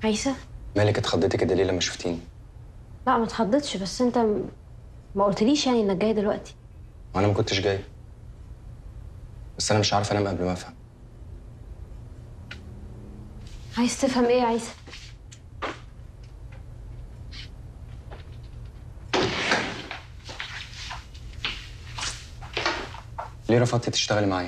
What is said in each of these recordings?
عيسى مالك اتخضيتي كده ليه لما شفتيني لا ما اتخضتش بس انت م- ما قلتليش يعني انك جاي دلوقتي وانا ما كنتش جاي بس انا مش عارف انام قبل ما افهم عايز تفهم ايه يا عيسى ليه رفضتي تشتغلي معايا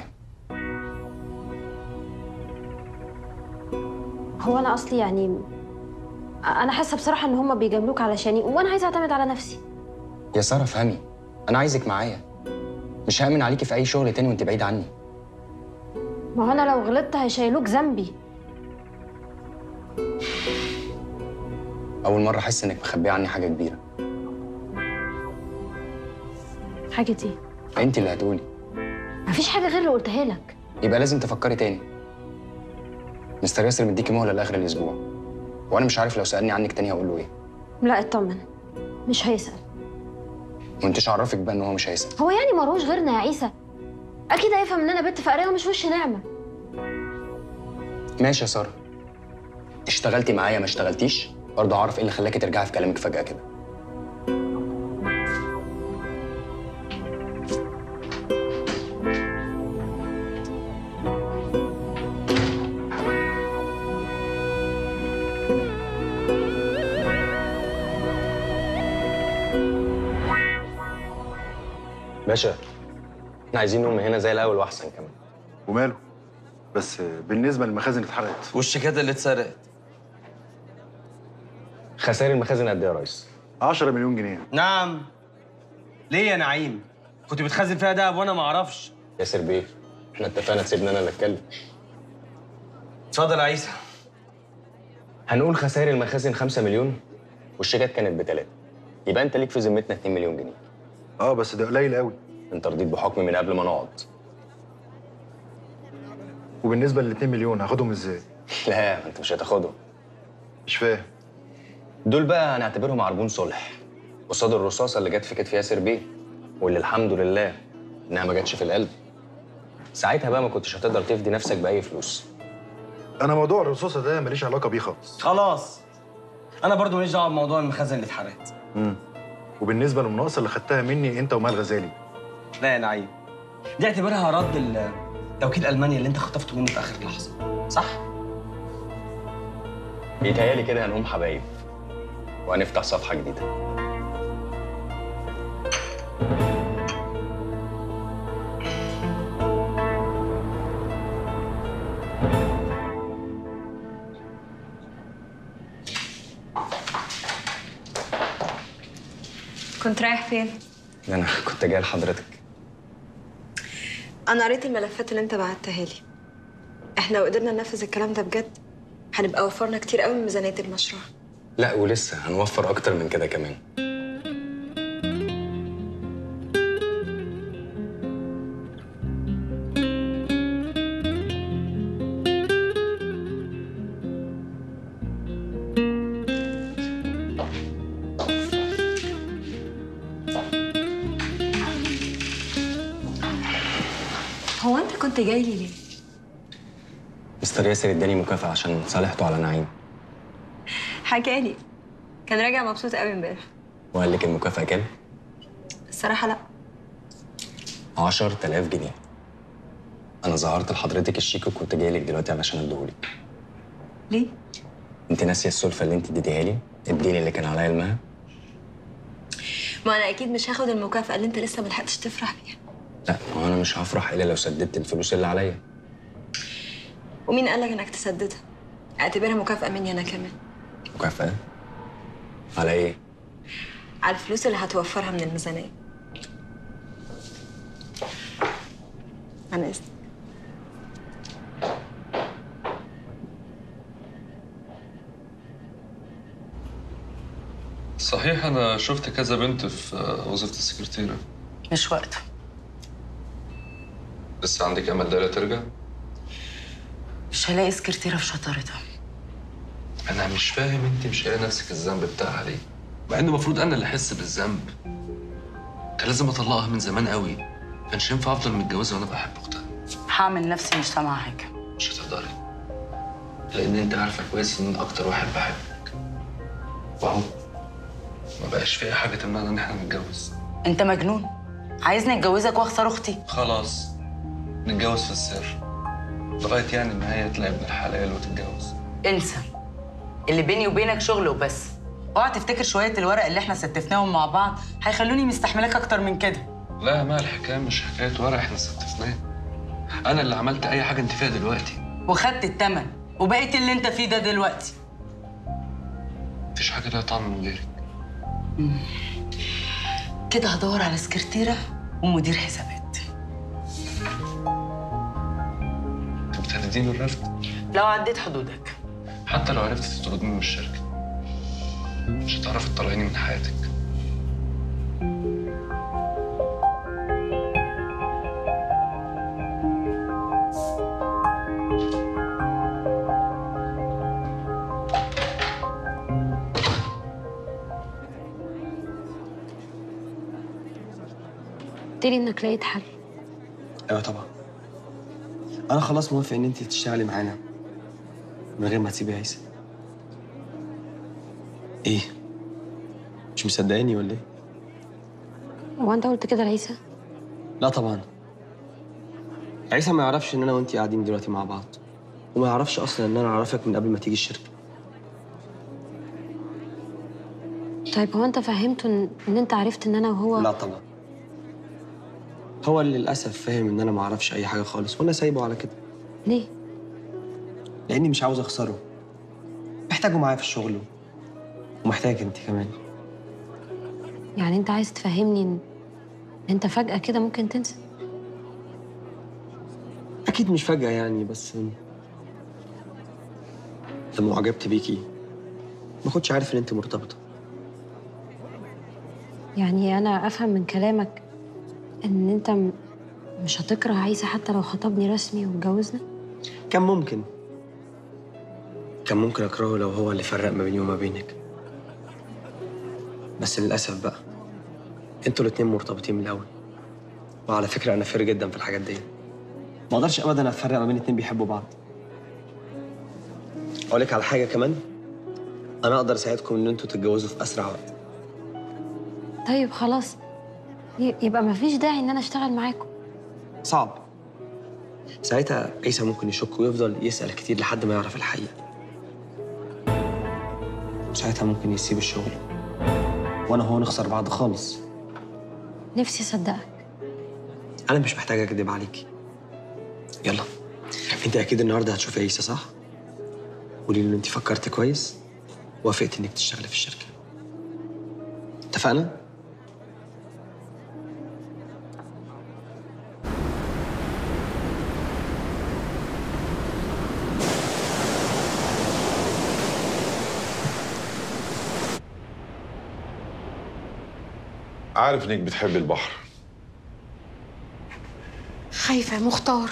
هو انا اصلي يعني انا حاسه بصراحه ان هما بيجاملوك علشاني وانا عايزه اعتمد على نفسي يا ساره افهمي انا عايزك معايا مش هامن عليكي في اي شغل تاني وانت بعيد عني ما هو انا لو غلطت هيشيلوك ذنبي اول مره احس انك مخبيه عني حاجه كبيره حاجه دي انت اللي هتقولي مفيش حاجه غير اللي قلتها لك يبقى لازم تفكري تاني مستر ياسر مديكي مهله لاخر الاسبوع وانا مش عارف لو سالني عنك تاني هقول له ايه لا اطمن مش هيسال وانتش عرفك بقى ان هو مش هيسال هو يعني مروش غيرنا يا عيسى اكيد هيفهم ان انا بنت فقريه ومش وش نعمه ماشي يا ساره اشتغلتي معايا ما اشتغلتيش برضه اعرف ايه اللي خلاكي ترجعي في كلامك فجاه كده باشا احنا عايزين نقوم من هنا زي الاول واحسن كمان وماله بس بالنسبه للمخازن اللي اتحرقت والشيكات اللي اتسرقت خسائر المخازن قد ايه يا ريس 10 مليون جنيه نعم ليه يا نعيم كنت بتخزن فيها دهب وانا ما اعرفش ياسر بيه احنا اتفقنا تسيبني انا اللي اتكلم اتفضل يا عيسى هنقول خسائر المخازن 5 مليون والشيكات كانت بثلاثه يبقى انت ليك في ذمتنا 2 مليون جنيه اه بس ده قليل قوي انت رضيت بحكم من قبل ما نقعد وبالنسبه لل 2 مليون هاخدهم ازاي لا انت مش هتاخدهم مش فاهم دول بقى هنعتبرهم عربون صلح قصاد الرصاصه اللي جت في كتف ياسر بيه واللي الحمد لله انها ما جاتش في القلب ساعتها بقى ما كنتش هتقدر تفدي نفسك باي فلوس انا موضوع الرصاصه ده ماليش علاقه بيه خالص خلاص انا برضو ماليش دعوه بموضوع المخازن اللي اتحرقت امم وبالنسبه للمناقصه اللي خدتها مني انت ومال غزالي لا يا نعيم دي اعتبرها رد ال- توكيل المانيا اللي انت خطفته مني في اخر لحظه صح بيتهيالي كده هنقوم حبايب وهنفتح صفحه جديده كنت رايح فين؟ انا كنت جاي لحضرتك أنا قريت الملفات اللي أنت بعتها لي إحنا لو قدرنا ننفذ الكلام ده بجد هنبقى وفرنا كتير قوي من ميزانية المشروع لا ولسه هنوفر اكتر من كده كمان هو أنت كنت جاي لي ليه؟ مستر ياسر اداني مكافأة عشان صالحته على نعيم حكالي كان راجع مبسوط قوي امبارح وقال لك المكافأة كام؟ الصراحة لأ 10000 جنيه انا ظهرت لحضرتك الشيك وكنت جاي لك دلوقتي علشان اديهولك ليه؟ انت ناسيه السلفه اللي انت اديتيها لي الدين اللي كان عليا المها ما أنا أكيد مش هاخد المكافأة اللي أنت لسه ملحقتش تفرح بيها لا ما هو انا مش هفرح الا لو سددت الفلوس اللي عليا ومين قالك إنك تسددها؟ اعتبرها مكافأة مني أنا كمان مكافاه على ايه على الفلوس اللي هتوفرها من الميزانية أنا إذنك صحيح أنا شفت كذا بنت في وظيفة السكرتيرة مش وقته لسه عندك أمل ليلى ترجع؟ مش هلاقي سكرتيرة في شطارتها أنا مش فاهم أنت مش قايلة نفسك الذنب بتاعها ليه؟ مع إنه المفروض أنا اللي أحس بالذنب كان لازم أطلقها من زمان قوي كانش ينفع أفضل متجوزة وأنا بحب أختها هعمل نفسي مش سامعة حاجة مش هتقدري لان انت عارفه كويس ان أنا اكتر واحد بحبك واهو ما بقاش في اي حاجه تمنعنا ان احنا نتجوز انت مجنون عايزني اتجوزك واخسر اختي خلاص نتجوز في السر لغايه يعني ما هي تلاقي ابن الحلال وتتجوز انسى اللي بيني وبينك شغل وبس اوعى تفتكر شويه الورق اللي احنا ستفناهم مع بعض هيخلوني مستحملاك اكتر من كده لا ما الحكايه مش حكايه ورق احنا ستفناه انا اللي عملت اي حاجه انت فيها دلوقتي وخدت التمن وبقيت اللي انت فيه ده دلوقتي مفيش حاجه ليها طعم من غيرك كده هدور على سكرتيره ومدير حسابات انت بتهدديني الرفض لو عديت حدودك حتى لو عرفت تطردني من الشركه مش هتعرفي تطلعيني من حياتك قلت لي انك لقيت حل ايوه طبعا انا خلاص موافق ان انت تشتغلي معانا من غير ما تسيبي عيسى ايه مش مصدقاني ولا ايه هو انت قلت كده لعيسى لا طبعا عيسى ما يعرفش ان انا وانت قاعدين دلوقتي مع بعض وما يعرفش اصلا ان انا اعرفك من قبل ما تيجي الشركه طيب هو انت فهمته ان, إن انت عرفت ان انا وهو لا طبعا هو اللي للاسف فاهم ان انا ما اعرفش اي حاجه خالص وانا سايبه على كده ليه لاني مش عاوز اخسره محتاجه معايا في الشغل ومحتاج انت كمان يعني انت عايز تفهمني ان انت فجأة كده ممكن تنسى اكيد مش فجاه يعني بس لما اعجبت بيكي ما كنتش عارف ان انت مرتبطه يعني انا افهم من كلامك ان انت م- مش هتكره عيسى حتى لو خطبني رسمي واتجوزنا كان ممكن كان ممكن اكرهه لو هو اللي فرق ما بيني وما بينك بس للاسف بقى انتوا الاتنين مرتبطين من الاول وعلى فكره انا فير جدا في الحاجات دي ما اقدرش ابدا افرق ما بين اتنين بيحبوا بعض اقول لك على حاجه كمان انا اقدر اساعدكم ان انتوا تتجوزوا في اسرع وقت طيب خلاص ي- يبقى مفيش داعي ان انا اشتغل معاكم صعب ساعتها عيسى ممكن يشك ويفضل يسأل كتير لحد ما يعرف الحقيقة ساعتها ممكن يسيب الشغل وانا هو نخسر بعض خالص نفسي اصدقك انا مش محتاج اكذب عليكي يلا انت اكيد النهارده هتشوفي عيسى صح قولي له ان انت فكرت كويس وافقت انك تشتغلي في الشركه اتفقنا عارف انك بتحب البحر خايفة يا مختار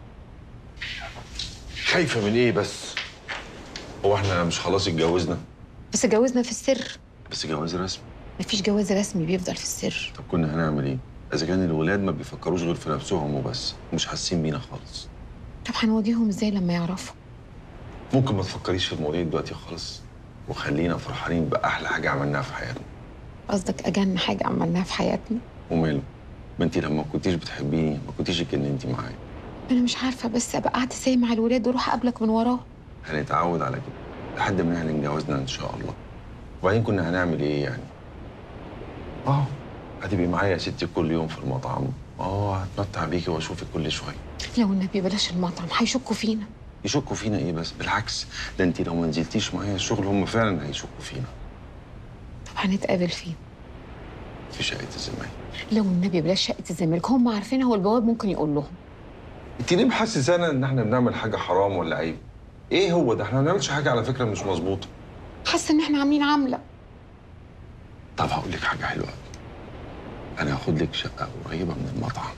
خايفه من ايه بس هو احنا مش خلاص اتجوزنا بس جوازنا في السر بس جواز رسمي مفيش جواز رسمي بيفضل في السر طب كنا هنعمل ايه اذا كان الولاد ما بيفكروش غير في نفسهم وبس ومش حاسين بينا خالص طب هنواجههم ازاي لما يعرفوا ممكن ما تفكريش في المواضيع دلوقتي خالص وخلينا فرحانين باحلى حاجه عملناها في حياتنا قصدك اجن حاجة عملناها في حياتنا وماله ما انت لما كنتيش بتحبيني ما كنتيش اتجننتي معايا انا مش عارفة بس ابقى قاعدة ازاي مع الولاد واروح اقابلك من وراه هنتعود على كده لحد ما نعلن جوازنا ان شاء الله وبعدين كنا هنعمل ايه يعني اه هتبقي معايا يا ستي كل يوم في المطعم اه هتمتع بيكي واشوفك كل شويه لو النبي بلاش المطعم هيشكوا فينا يشكوا فينا ايه بس بالعكس ده انت لو ما نزلتيش معايا الشغل هم فعلا هيشكوا فينا طب هنتقابل فين في شقه الزمالك لو النبي بلاش شقة الزمالك هم عارفينها والبواب ممكن يقول لهم انت ليه محسسانا ان احنا بنعمل حاجه حرام ولا عيب ايه هو ده احنا ما بنعملش حاجه على فكره مش مظبوطه حاسة ان احنا عاملين عاملة طب هقول لك حاجه حلوه انا هاخد لك شقه قريبه من المطعم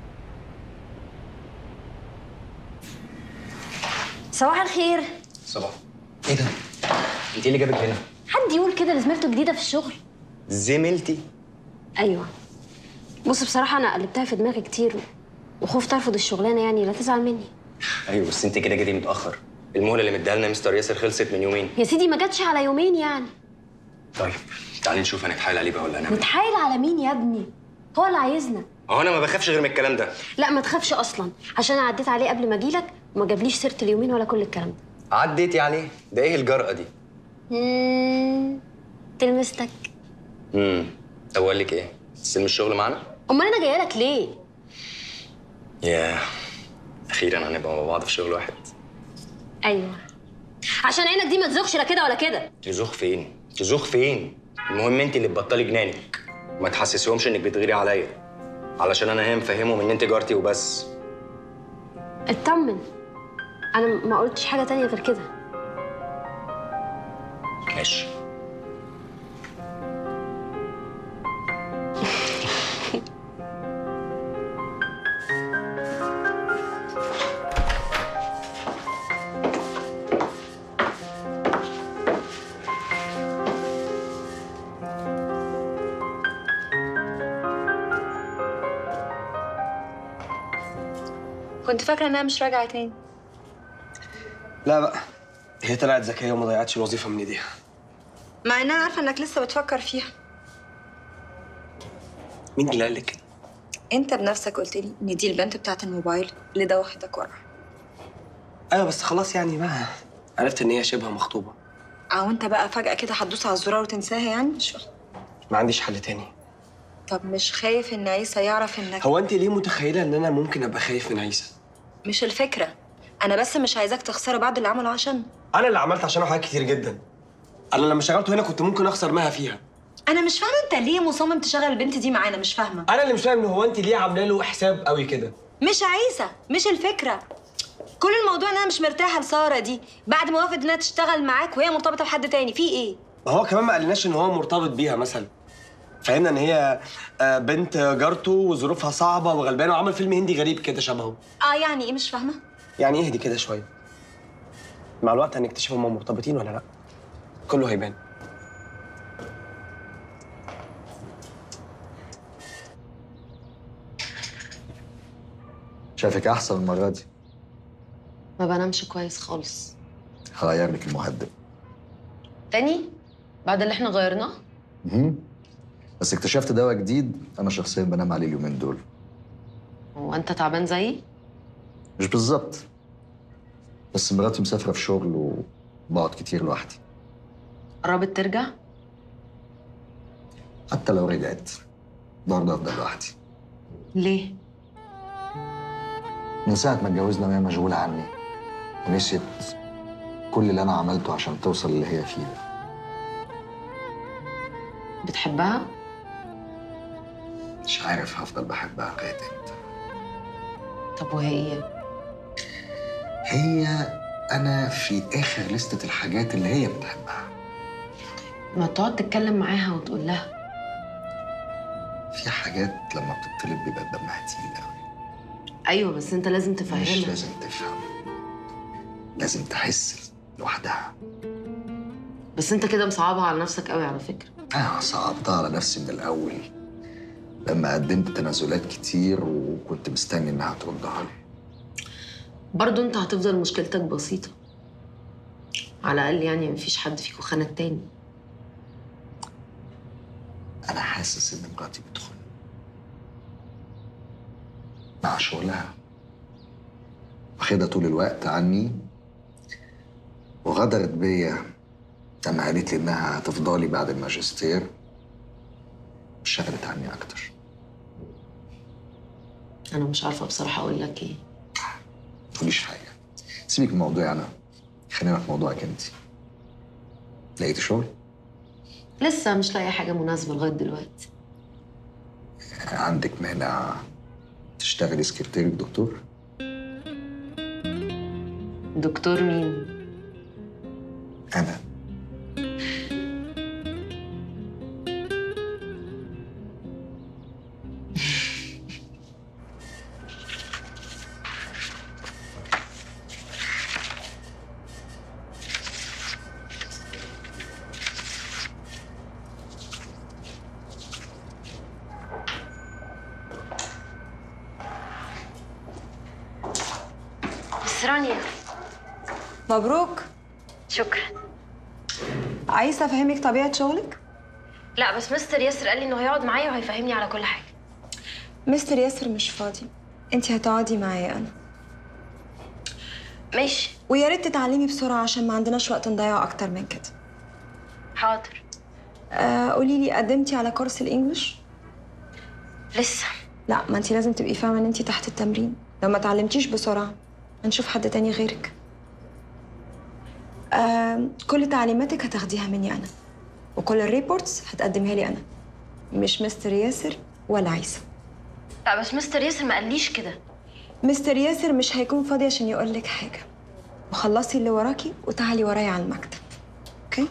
صباح الخير صباح ايه ده؟ انت ايه اللي جابك هنا؟ حد يقول كده لزميلته جديدة في الشغل زميلتي ايوه بص بصراحة انا قلبتها في دماغي كتير وخفت ارفض الشغلانة يعني لا تزعل مني ايوه بس انت كده جيتي متاخر المهله اللي مديها لنا مستر ياسر خلصت من يومين يا سيدي ما جاتش على يومين يعني طيب تعالي نشوف هنتحايل عليه بقى ولا هنعمل إيه. نتحايل على مين يا ابني هو اللي عايزنا هو انا ما بخافش غير من الكلام ده لا ما تخافش اصلا عشان انا عديت عليه قبل ما اجيلك وما جابليش سيره اليومين ولا كل الكلام ده عديتي عليه ده ايه الجرأه دي مم، تلمستك امم طب اقول لك ايه تستلم الشغل معانا امال انا جايه لك ليه ياه اخيرا هنبقى مع بعض في شغل واحد ايوه عشان عينك دي ما تزوخش لا كده ولا كده تزوخ فين تزوخ فين المهم انت اللي تبطلي جنانك ما تحسسيهمش انك بتغيري عليا علشان انا هي مفهمهم ان انت جارتي وبس اطمن انا ما قلتش حاجه تانية غير كده ماشي كنت فاكره انها مش راجعه تاني لا بقى هي طلعت ذكيه وما ضيعتش الوظيفه من ايديها مع ان انا عارفه انك لسه بتفكر فيها مين اللي قال لك كده؟ انت بنفسك قلت لي ان دي البنت بتاعت الموبايل اللي دوختك ورا ايوه بس خلاص يعني بقى عرفت ان هي شبه مخطوبه او انت بقى فجاه كده هتدوس على الزرار وتنساها يعني مش فاهمة. ما عنديش حل تاني طب مش خايف ان عيسى يعرف انك هو انت ليه متخيله ان انا ممكن ابقى خايف من عيسى مش الفكره انا بس مش عايزاك تخسره بعد اللي عمله عشان انا اللي عملت عشانه حاجات كتير جدا انا لما شغلته هنا كنت ممكن اخسر مها فيها انا مش فاهمه انت ليه مصمم تشغل البنت دي معانا مش فاهمه انا اللي مش فاهم ان هو انت ليه عامله له حساب قوي كده مش عيسى مش الفكره كل الموضوع ان انا مش مرتاحه لساره دي بعد ما وافقت انها تشتغل معاك وهي مرتبطه بحد تاني في ايه ما هو كمان ما قالناش ان هو مرتبط بيها مثلا فهمنا ان هي آه، بنت جارته وظروفها صعبه وغلبانه وعمل فيلم هندي غريب كده شبهه اه يعني ايه مش فاهمه يعني اهدي كده شويه مع الوقت هنكتشف هم مرتبطين ولا لا كله هيبان شايفك احسن المره دي ما بنامش كويس خالص هغير لك المهدئ تاني بعد اللي احنا غيرناه مهم. بس اكتشفت دواء جديد انا شخصيا بنام عليه اليومين دول هو انت تعبان زيي مش بالظبط بس مراتي مسافره في شغل وبقعد كتير لوحدي قربت ترجع حتى لو رجعت برضه افضل لوحدي ليه من ساعه ما اتجوزنا وهي مشغوله عني ونسيت كل اللي انا عملته عشان توصل اللي هي فيه ده بتحبها مش عارف هفضل بحبها لغايه امتى طب وهي هي انا في اخر لستة الحاجات اللي هي بتحبها ما تقعد تتكلم معاها وتقول لها في حاجات لما بتطلب بيبقى دمها تقيل قوي ايوه بس انت لازم مش تفهمها لازم تفهم لازم تحس لوحدها بس انت كده مصعبها على نفسك قوي على فكره انا صعبتها على نفسي من الاول لما قدمت تنازلات كتير وكنت مستني انها تردها لي برضو انت هتفضل مشكلتك بسيطه على الاقل يعني مفيش حد فيكم خان التاني انا حاسس ان مراتي بتخون مع شغلها واخدها طول الوقت عني وغدرت بيا لما قالت لي انها هتفضلي بعد الماجستير شغلت عني اكتر انا مش عارفه بصراحه اقول لك ايه تقوليش حاجه سيبك من موضوعي انا خلينا في موضوعك انت لقيتي شغل لسه مش لاقي حاجه مناسبه لغايه دلوقتي عندك مانع تشتغلي سكرتيرة دكتور دكتور مين انا بس رانيا مبروك شكرا عايزه افهمك طبيعه شغلك لا بس مستر ياسر قال لي انه هيقعد معايا وهيفهمني على كل حاجه مستر ياسر مش فاضي انت هتقعدي معايا انا ماشي ويا ريت تتعلمي بسرعه عشان ما عندناش وقت نضيعه اكتر من كده حاضر آه قولي لي قدمتي على كورس الانجليش لسه لا ما انت لازم تبقي فاهمه ان انت تحت التمرين لو ما اتعلمتيش بسرعه هنشوف حد تاني غيرك آه كل تعليماتك هتاخديها مني انا وكل الريبورتس هتقدمها لي انا مش مستر ياسر ولا عيسى لا بس مستر ياسر ما قاليش كده مستر ياسر مش هيكون فاضي عشان يقول لك حاجه وخلصي اللي وراكي وتعالي ورايا على المكتب اوكي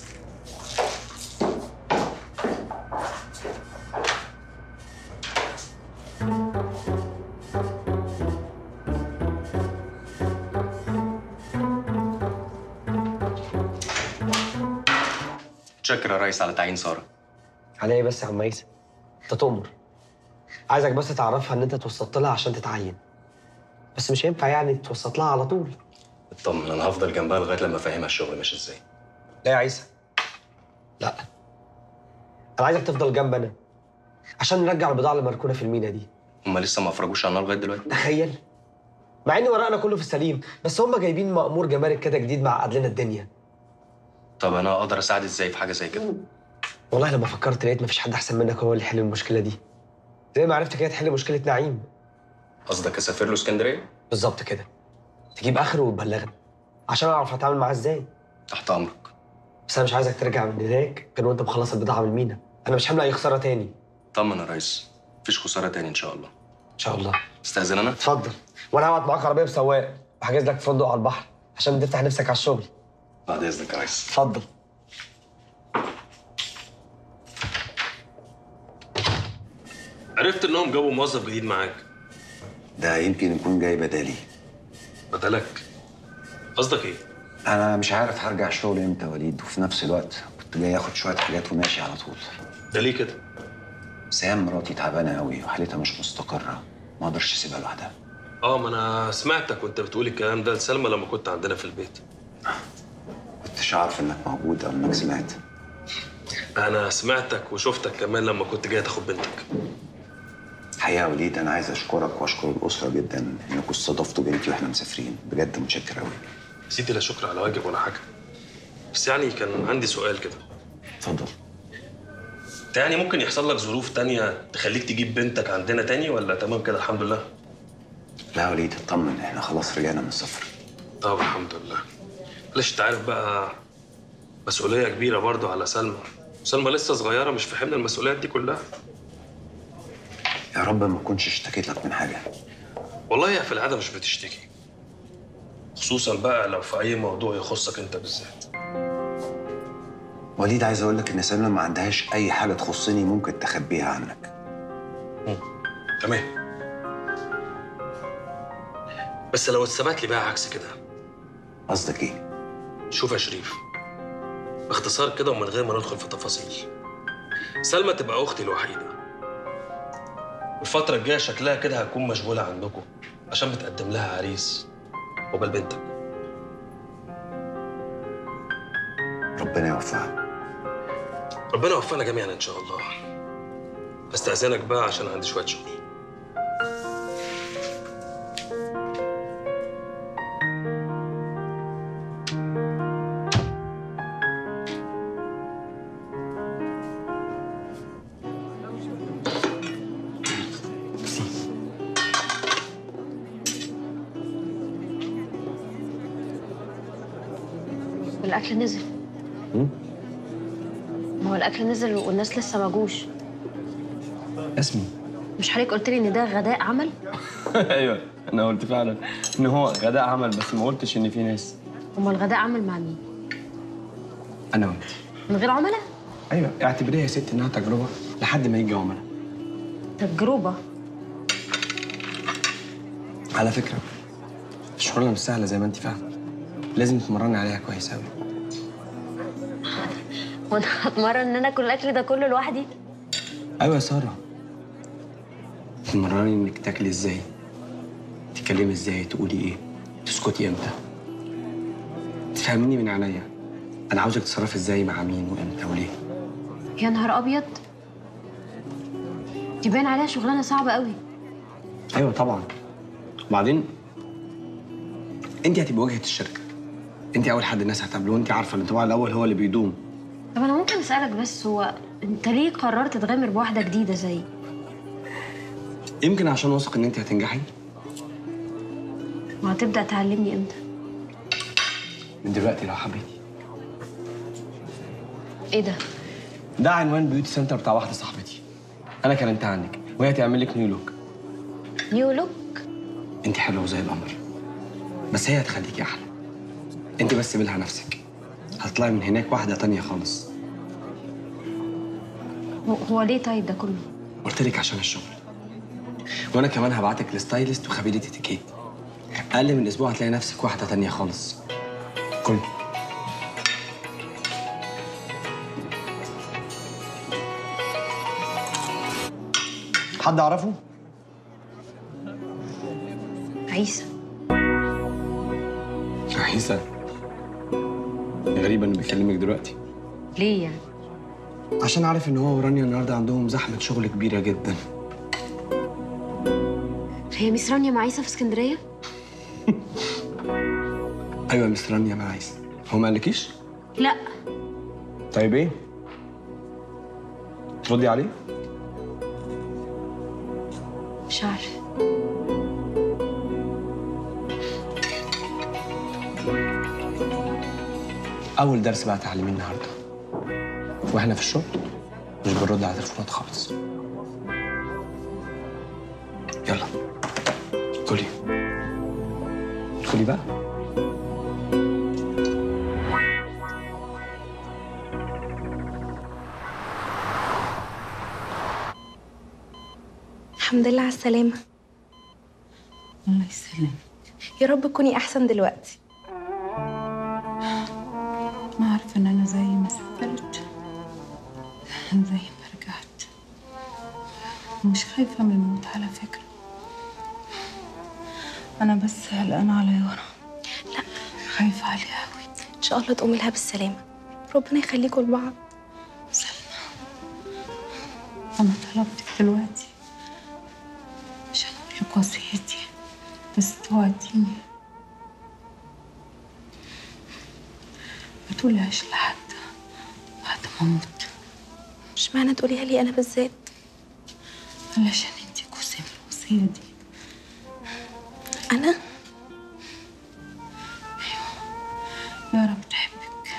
شكرا يا ريس على تعيين ساره على ايه بس يا عم عيسى انت تؤمر عايزك بس تعرفها ان انت توسطت لها عشان تتعين بس مش هينفع يعني توسط لها على طول اطمن انا هفضل جنبها لغايه لما افهمها الشغل ماشي ازاي لا يا عيسى لا انا عايزك تفضل جنب انا عشان نرجع البضاعه اللي مركونه في المينا دي هما لسه ما افرجوش عنها لغايه دلوقتي تخيل مع ان ورقنا كله في السليم بس هم جايبين مأمور جمارك كده جديد معقد لنا الدنيا طب انا اقدر اساعد ازاي في حاجه زي كده والله لما فكرت لقيت مفيش حد احسن منك هو اللي يحل المشكله دي زي ما عرفت كده تحل مشكله نعيم قصدك اسافر له اسكندريه بالظبط كده تجيب اخره وتبلغني عشان اعرف اتعامل معاه ازاي تحت امرك بس انا مش عايزك ترجع من هناك غير وانت مخلص البضاعه من المينا انا مش حامل اي خساره تاني طمن يا ريس مفيش خساره تاني ان شاء الله ان شاء الله استاذن انا اتفضل وانا هقعد معاك عربيه بسواق وحاجز لك فندق على البحر عشان تفتح نفسك على الشغل بعد اذنك يا ريس اتفضل عرفت انهم جابوا موظف جديد معاك ده يمكن يكون جاي بدالي بدلك قصدك ايه؟ انا مش عارف هرجع الشغل امتى يا وليد وفي نفس الوقت كنت جاي اخد شويه حاجات وماشي على طول ده ليه كده؟ سام مراتي تعبانه قوي وحالتها مش مستقره ما اقدرش اسيبها لوحدها اه ما انا سمعتك وانت بتقول الكلام ده لسلمى لما كنت عندنا في البيت كنتش عارف انك موجود او انك سمعت انا سمعتك وشفتك كمان لما كنت جاي تاخد بنتك الحقيقه يا وليد انا عايز اشكرك واشكر الاسره جدا انكم استضفتوا بنتي واحنا مسافرين بجد متشكر قوي سيدي لا شكر على واجب ولا حاجه بس يعني كان عندي سؤال كده اتفضل انت يعني ممكن يحصل لك ظروف تانية تخليك تجيب بنتك عندنا تاني ولا تمام كده الحمد لله؟ لا يا وليد اطمن احنا خلاص رجعنا من السفر طب الحمد لله معلش انت عارف بقى مسؤولية كبيرة برضو على سلمى سلمى لسه صغيرة مش في حمل المسؤوليات دي كلها يا رب ما اكونش اشتكيت لك من حاجه والله هي في العادة مش بتشتكي خصوصا بقى لو في أي موضوع يخصك أنت بالذات وليد عايز اقول لك ان سلمى ما عندهاش اي حاجه تخصني ممكن تخبيها عنك تمام بس لو اتثبت لي بقى عكس كده قصدك ايه شوف يا شريف باختصار كده ومن غير ما ندخل في تفاصيل سلمى تبقى اختي الوحيده الفترة الجاية شكلها كده هتكون مشغولة عندكم عشان بتقدم لها عريس قبل بنتك ربنا يوفقها ربنا يوفقنا جميعا ان شاء الله استأذنك بقى عشان عندي شوية شغل والاكل نزل ما هو الاكل نزل والناس لسه ما جوش اسمي مش حضرتك قلت لي ان ده غداء عمل ايوه انا قلت فعلا ان هو غداء عمل بس ما قلتش ان في ناس امال الغداء عمل مع مين انا وانت من غير عملاء ايوه اعتبريها يا ستي انها تجربه لحد ما يجي عملاء تجربه على فكره الشغلانه مش سهله زي ما انت فاهمه لازم تتمرني عليها كويس قوي وانا هتمرن ان انا اكل الاكل ده كله لوحدي ايوه يا ساره تتمرني انك تاكلي ازاي تتكلمي ازاي تقولي ايه تسكتي امتى فهميني من عينيا انا عاوزك تتصرفي ازاي مع مين وامتى وليه يا نهار ابيض دي باين عليها شغلانه صعبه قوي ايوه طبعا وبعدين انت هتبقى واجهه الشركه انت اول حد الناس هتقابله وانت عارفه الانطباع الاول هو اللي بيدوم طب انا ممكن اسالك بس هو انت ليه قررت تغامر بواحده جديده زي يمكن عشان واثق ان انت هتنجحي وهتبدا تعلمني امتى من دلوقتي لو حبيتي ايه ده ده عنوان بيوتي سنتر بتاع واحده صاحبتي انا كلمتها عنك وهي هتعمل لك نيو لوك نيو لوك انت حلوه زي القمر بس هي هتخليكي احلى انت بس سيبي لها نفسك هتطلعي من هناك واحده تانية خالص هو- هو ليه طيب ده كله قلت لك عشان الشغل وانا كمان هبعتك لستايلست وخبيره اتيكيت اقل من اسبوع هتلاقي نفسك واحده تانية خالص كل حد اعرفه عيسى عيسى غريبة انه بيكلمك دلوقتي ليه يعني عشان عارف ان هو ورانيا النهارده عندهم زحمة شغل كبيرة جدا هي ميس رانيا مع عيسى في اسكندريه ايوه يا مس رانيا مع عيسى هو ما قالكيش؟ لا طيب ايه؟ تردي عليه؟ مش عارفه اول درس بقى تعلميه النهارده واحنا في الشغل مش بنرد على تليفونات خالص يلا كلي كلي بقى الحمد لله على السلامة الله يسلمك يا رب تكوني أحسن دلوقتي ما عارفة إن أنا زي ما سافرت زي ما رجعت مش خايفة من الموت على فكرة أنا بس قلقانة على يارا لا خايفة عليها أوي إن شاء الله تقومي لها بالسلامة ربنا يخليكوا لبعض أنا طلبتك دلوقتي مش هقول لك وصيتي بس توعديني ما تقولهاش لحد بعد ما أموت مش معنى تقوليها لي أنا بالذات علشان انتي جزء من الوصية دي أنا يارا بتحبك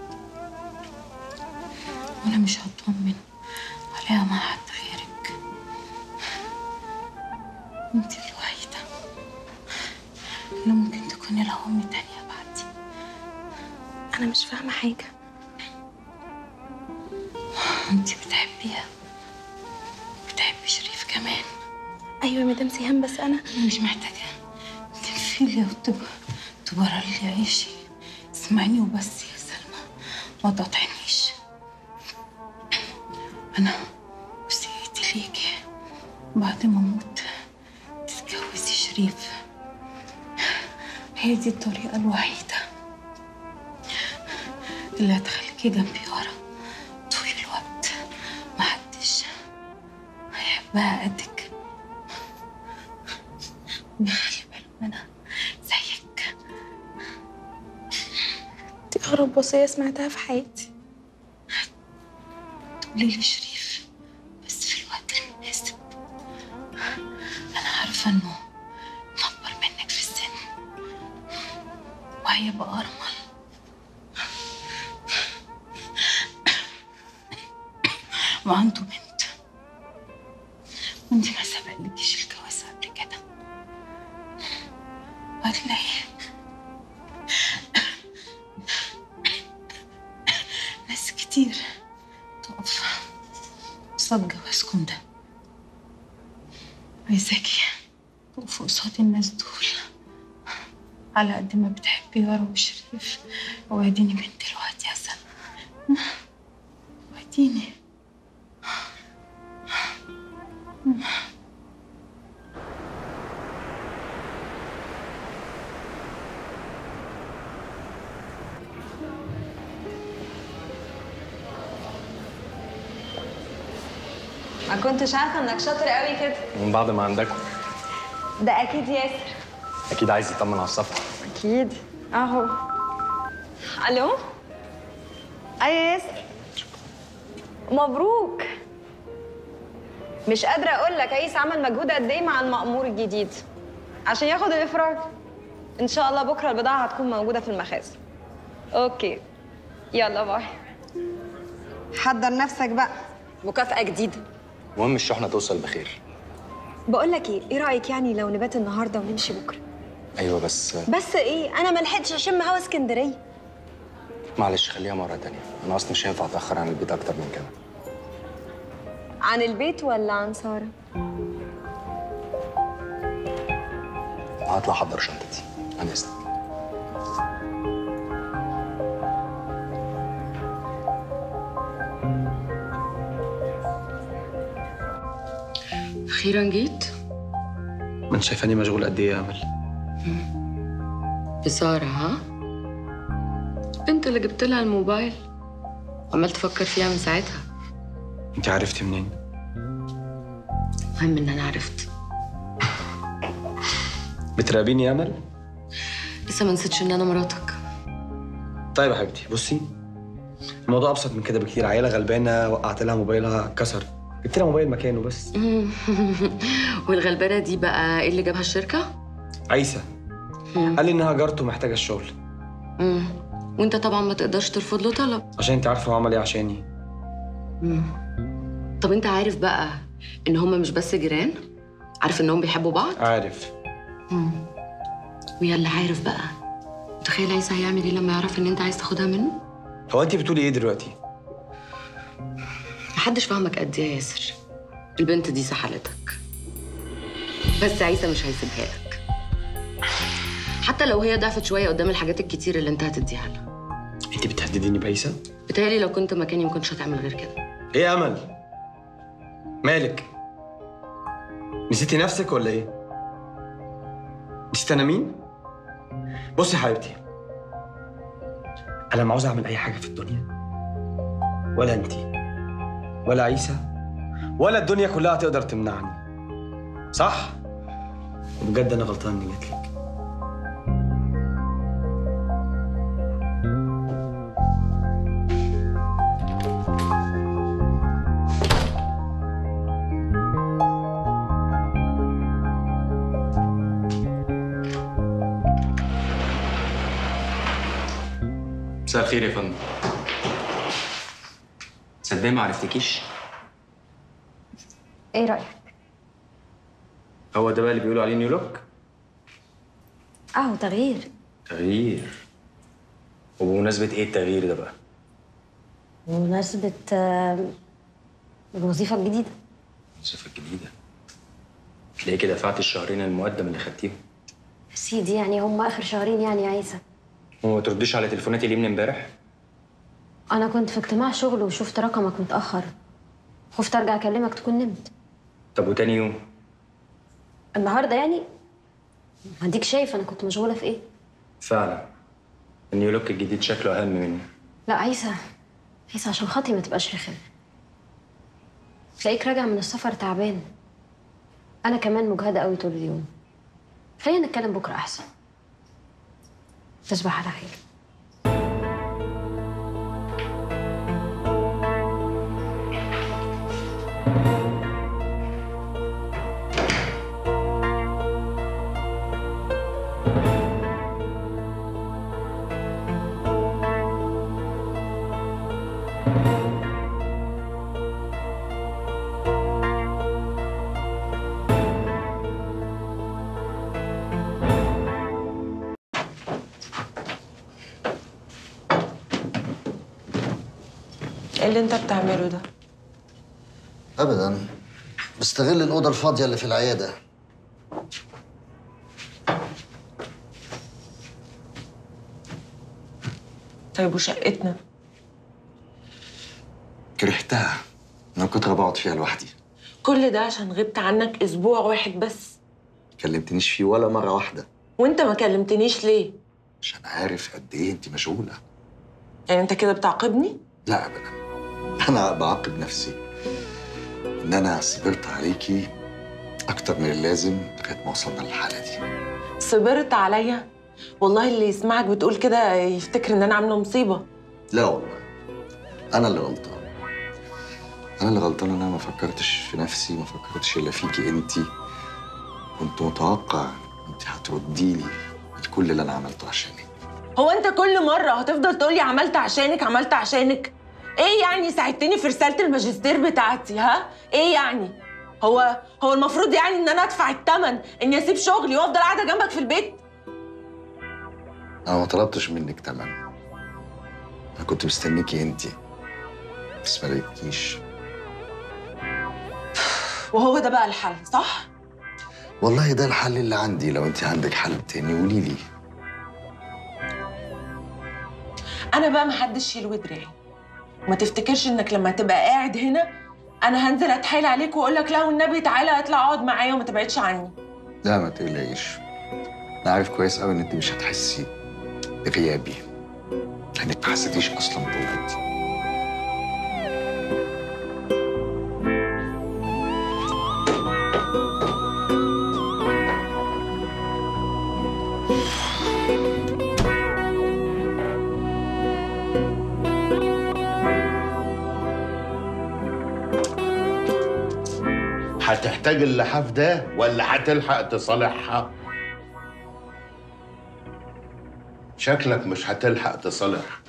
وأنا مش هطمن عليها مع حد غيرك انتي الوحيدة اللي ممكن تكوني لها أم تانية بعدي أنا مش فاهمة حاجة انتي بتحبيها بتحبي شريف كمان أيوة يا مدام سيهان بس أنا مش محتاجة تنفيلي وتبقى تبرر لي عيشي اسمعيني وبس يا سلمى ما تقاطعنيش أنا وصيتي ليكي بعد ما أموت تتجوزي شريف هي دي الطريقة الوحيدة اللي هتخليكي جنبي ورا طول الوقت محدش هيحبها قدك بيخلي باله منها زيك دي أغرب وصية سمعتها في حياتي تقولي لي شريف بس في الوقت المناسب أنا عارفة إنه مكبر منك في السن وهيبقى أرمل وعنده بنت وانت ما سبقلكيش الجواز قبل كده وهتلاقي ناس كتير تقف قصاد جوازكم ده عايزاكي تقفوا قصاد الناس دول على قد ما بتحبي يارا وشريف وعديني من دلوقتي يا سلمى وعديني ما كنتش عارفه انك شاطر قوي كده من بعد ما عندكم ده اكيد ياسر اكيد عايز يطمن على الصفحه اكيد اهو الو ايوه ياسر مبروك مش قادره اقول لك عيسى عمل مجهود قد ايه مع المأمور الجديد عشان ياخد الافراج ان شاء الله بكره البضاعه هتكون موجوده في المخازن اوكي يلا باي حضر نفسك بقى مكافأة جديدة المهم الشحنه توصل بخير بقول لك ايه ايه رايك يعني لو نبات النهارده ونمشي بكره ايوه بس بس ايه انا ما لحقتش اشم هوا اسكندريه معلش خليها مره تانية انا اصلا مش هينفع اتاخر عن البيت اكتر من كده عن البيت ولا عن ساره هطلع احضر شنطتي انا اسف اخيرا جيت ما انت شايفاني مشغول قد ايه يا امل بسارة ها انت اللي جبت لها الموبايل عمال تفكر فيها من ساعتها انت عرفتي منين المهم ان انا عرفت بتراقبيني يا امل لسه ما نسيتش ان انا مراتك طيب يا حبيبتي بصي الموضوع ابسط من كده بكتير عيله غلبانه وقعت لها موبايلها اتكسر جبت لها موبايل مكانه بس والغلبانه دي بقى ايه اللي جابها الشركه عيسى قال لي انها جارته محتاجه الشغل مم. وانت طبعا ما تقدرش ترفض له طلب عشان انت عارفه هو عمل ايه عشاني مم. طب انت عارف بقى ان هما مش بس جيران عارف انهم بيحبوا بعض عارف مم. ويلا عارف بقى متخيل عيسى هيعمل ايه لما يعرف ان انت عايز تاخدها منه هو انت بتقولي ايه دلوقتي محدش فاهمك قد ايه يا ياسر البنت دي سحلتك بس عيسى مش هيسيبها لك حتى لو هي ضعفت شويه قدام الحاجات الكتير اللي انت هتديها لها انت بتهدديني بعيسى بتهيألي لو كنت مكاني ما كنتش هتعمل غير كده ايه يا امل مالك نسيتي نفسك ولا ايه نسيت انا مين بصي يا حبيبتي انا ما عاوز اعمل اي حاجه في الدنيا ولا انت ولا عيسى ولا الدنيا كلها تقدر تمنعني صح وبجد انا غلطان اني جيت لك مساء الخير يا فندم صدقني ما عرفتكيش ايه رايك هو ده بقى اللي بيقولوا عليه نيو لوك اهو تغيير تغيير وبمناسبة ايه التغيير ده بقى؟ بمناسبه آه، الوظيفه الجديده الصفة الجديدة تلاقي كده دفعت الشهرين المقدم اللي خدتيهم سيدي يعني هم اخر شهرين يعني يا عيسى وما ترديش على تليفوناتي ليه من امبارح؟ انا كنت في اجتماع شغل وشفت رقمك متاخر خفت ارجع اكلمك تكون نمت طب وتاني يوم؟ النهارده يعني ما اديك شايف انا كنت مشغوله في ايه فعلا النيو لوك الجديد شكله اهم مني لا عيسى عيسى عشان خاطري ما تبقاش رخم تلاقيك راجع من السفر تعبان انا كمان مجهده قوي طول اليوم خلينا نتكلم بكره احسن تصبح على خير ايه اللي انت بتعمله ده؟ ابدا بستغل الاوضه الفاضيه اللي في العياده طيب وشقتنا؟ كرهتها انا كنت بقعد فيها لوحدي كل ده عشان غبت عنك اسبوع واحد بس كلمتنيش فيه ولا مره واحده وانت ما كلمتنيش ليه؟ عشان عارف قد ايه انت مشغوله يعني انت كده بتعاقبني؟ لا ابدا انا بعاقب نفسي ان انا صبرت عليكي اكتر من اللازم لغايه ما وصلنا للحاله دي صبرت عليا والله اللي يسمعك بتقول كده يفتكر ان انا عامله مصيبه لا والله انا اللي غلطان انا اللي غلطان ان انا ما فكرتش في نفسي ما فكرتش الا فيكي انت كنت متوقع انت هتردي لي كل اللي انا عملته عشانك هو انت كل مره هتفضل تقولي عملت عشانك عملت عشانك ايه يعني ساعدتني في رساله الماجستير بتاعتي ها ايه يعني هو هو المفروض يعني ان انا ادفع الثمن اني اسيب شغلي وافضل قاعده جنبك في البيت انا ما طلبتش منك تمن انا كنت مستنيكي انت بس ما لقيتكيش وهو ده بقى الحل صح والله ده الحل اللي عندي لو انت عندك حل تاني قولي لي انا بقى محدش يلوي دراعي وما تفتكرش انك لما تبقى قاعد هنا انا هنزل اتحايل عليك واقول لك لا والنبي تعالى اطلع اقعد معايا وما تبعدش عني لا ما تقلقيش انا عارف كويس قوي ان انت مش هتحسي بغيابي لانك ما حسيتيش اصلا بوجودي هتحتاج اللحاف ده ولا هتلحق تصالحها؟ شكلك مش هتلحق تصالحها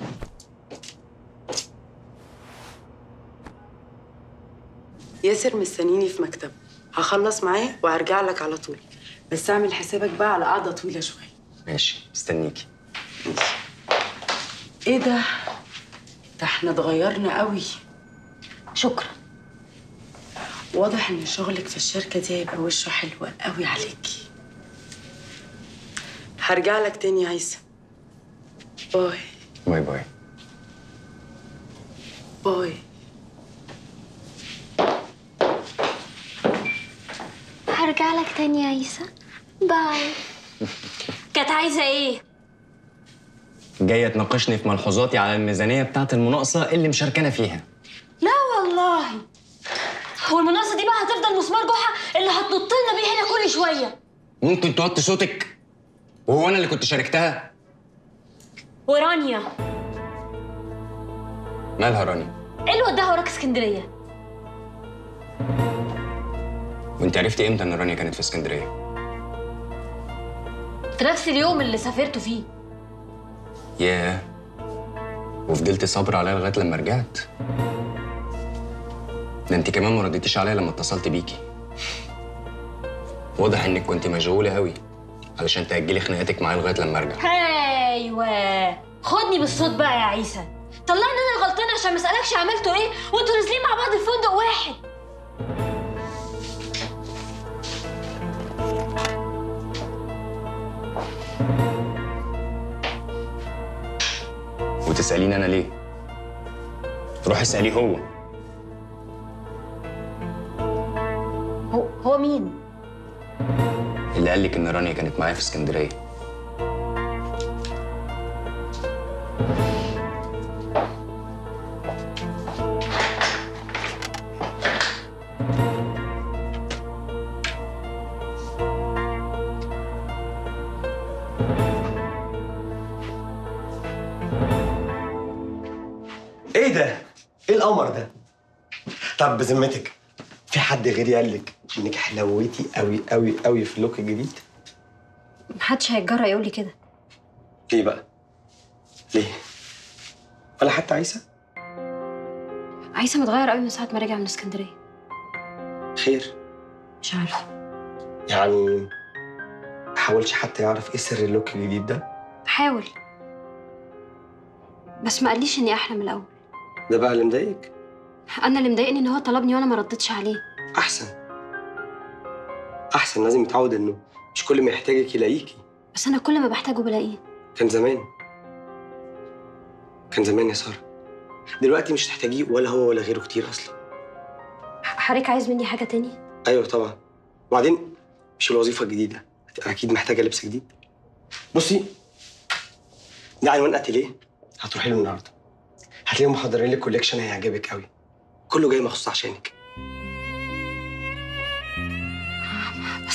ياسر مستنيني في مكتبه هخلص معاه وهرجع لك على طول بس اعمل حسابك بقى على قعده طويله شويه ماشي مستنيكي ايه ده ده احنا اتغيرنا قوي شكرا واضح ان شغلك في الشركه دي هيبقى وشه حلو قوي عليكي هرجع لك تاني يا عيسى باي باي باي باي هرجع لك تاني يا عيسى باي كانت عايزه ايه جايه تناقشني في ملحوظاتي على الميزانيه بتاعه المناقصه اللي مشاركانا فيها لا والله هو المناقصه دي بقى هتفضل مسمار جحا اللي هتنط لنا بيه هنا كل شويه ممكن توطي صوتك وهو انا اللي كنت شاركتها ورانيا مالها رانيا ايه اللي وداها وراك اسكندريه وانت عرفتي امتى ان رانيا كانت في اسكندريه في نفس اليوم اللي سافرتوا فيه ياه وفضلتي صابره عليا لغايه لما رجعت ده انت كمان ما رديتيش عليا لما اتصلت بيكي واضح انك كنت مشغوله قوي علشان تاجلي خناقاتك معايا لغايه لما ارجع ايوه خدني بالصوت بقى يا عيسى طلعني انا الغلطانه عشان ما اسالكش عملتوا ايه وانتوا نازلين مع بعض في فندق واحد وتساليني انا ليه روحي اساليه هو هو هو مين اللي قال لك ان رانيا كانت معايا في اسكندريه ايه ده؟ ايه القمر ده؟ طب بذمتك في حد غيري قال لك انك حلوتي قوي قوي قوي في اللوك الجديد؟ محدش هيتجرأ يقول لي كده ليه بقى؟ ليه؟ ولا حتى عيسى؟ عيسى متغير قوي من ساعه ما رجع من اسكندريه خير مش عارفه يعني ما حاولش حتى يعرف ايه سر اللوك الجديد ده؟ بحاول بس ما قاليش اني احلى من الاول ده بقى اللي مضايقك؟ انا اللي مضايقني ان هو طلبني وانا ما ردتش عليه احسن احسن لازم يتعود انه مش كل ما يحتاجك يلاقيكي بس انا كل ما بحتاجه بلاقيه كان زمان كان زمان يا ساره دلوقتي مش هتحتاجيه ولا هو ولا غيره كتير اصلا حضرتك عايز مني حاجه تاني ايوه طبعا وبعدين مش الوظيفه الجديده هتبقى اكيد محتاجه لبس جديد بصي ده عنوان اتيليه هتروحي له النهارده هتلاقيهم محضرين لك كوليكشن هيعجبك قوي كله جاي مخصوص عشانك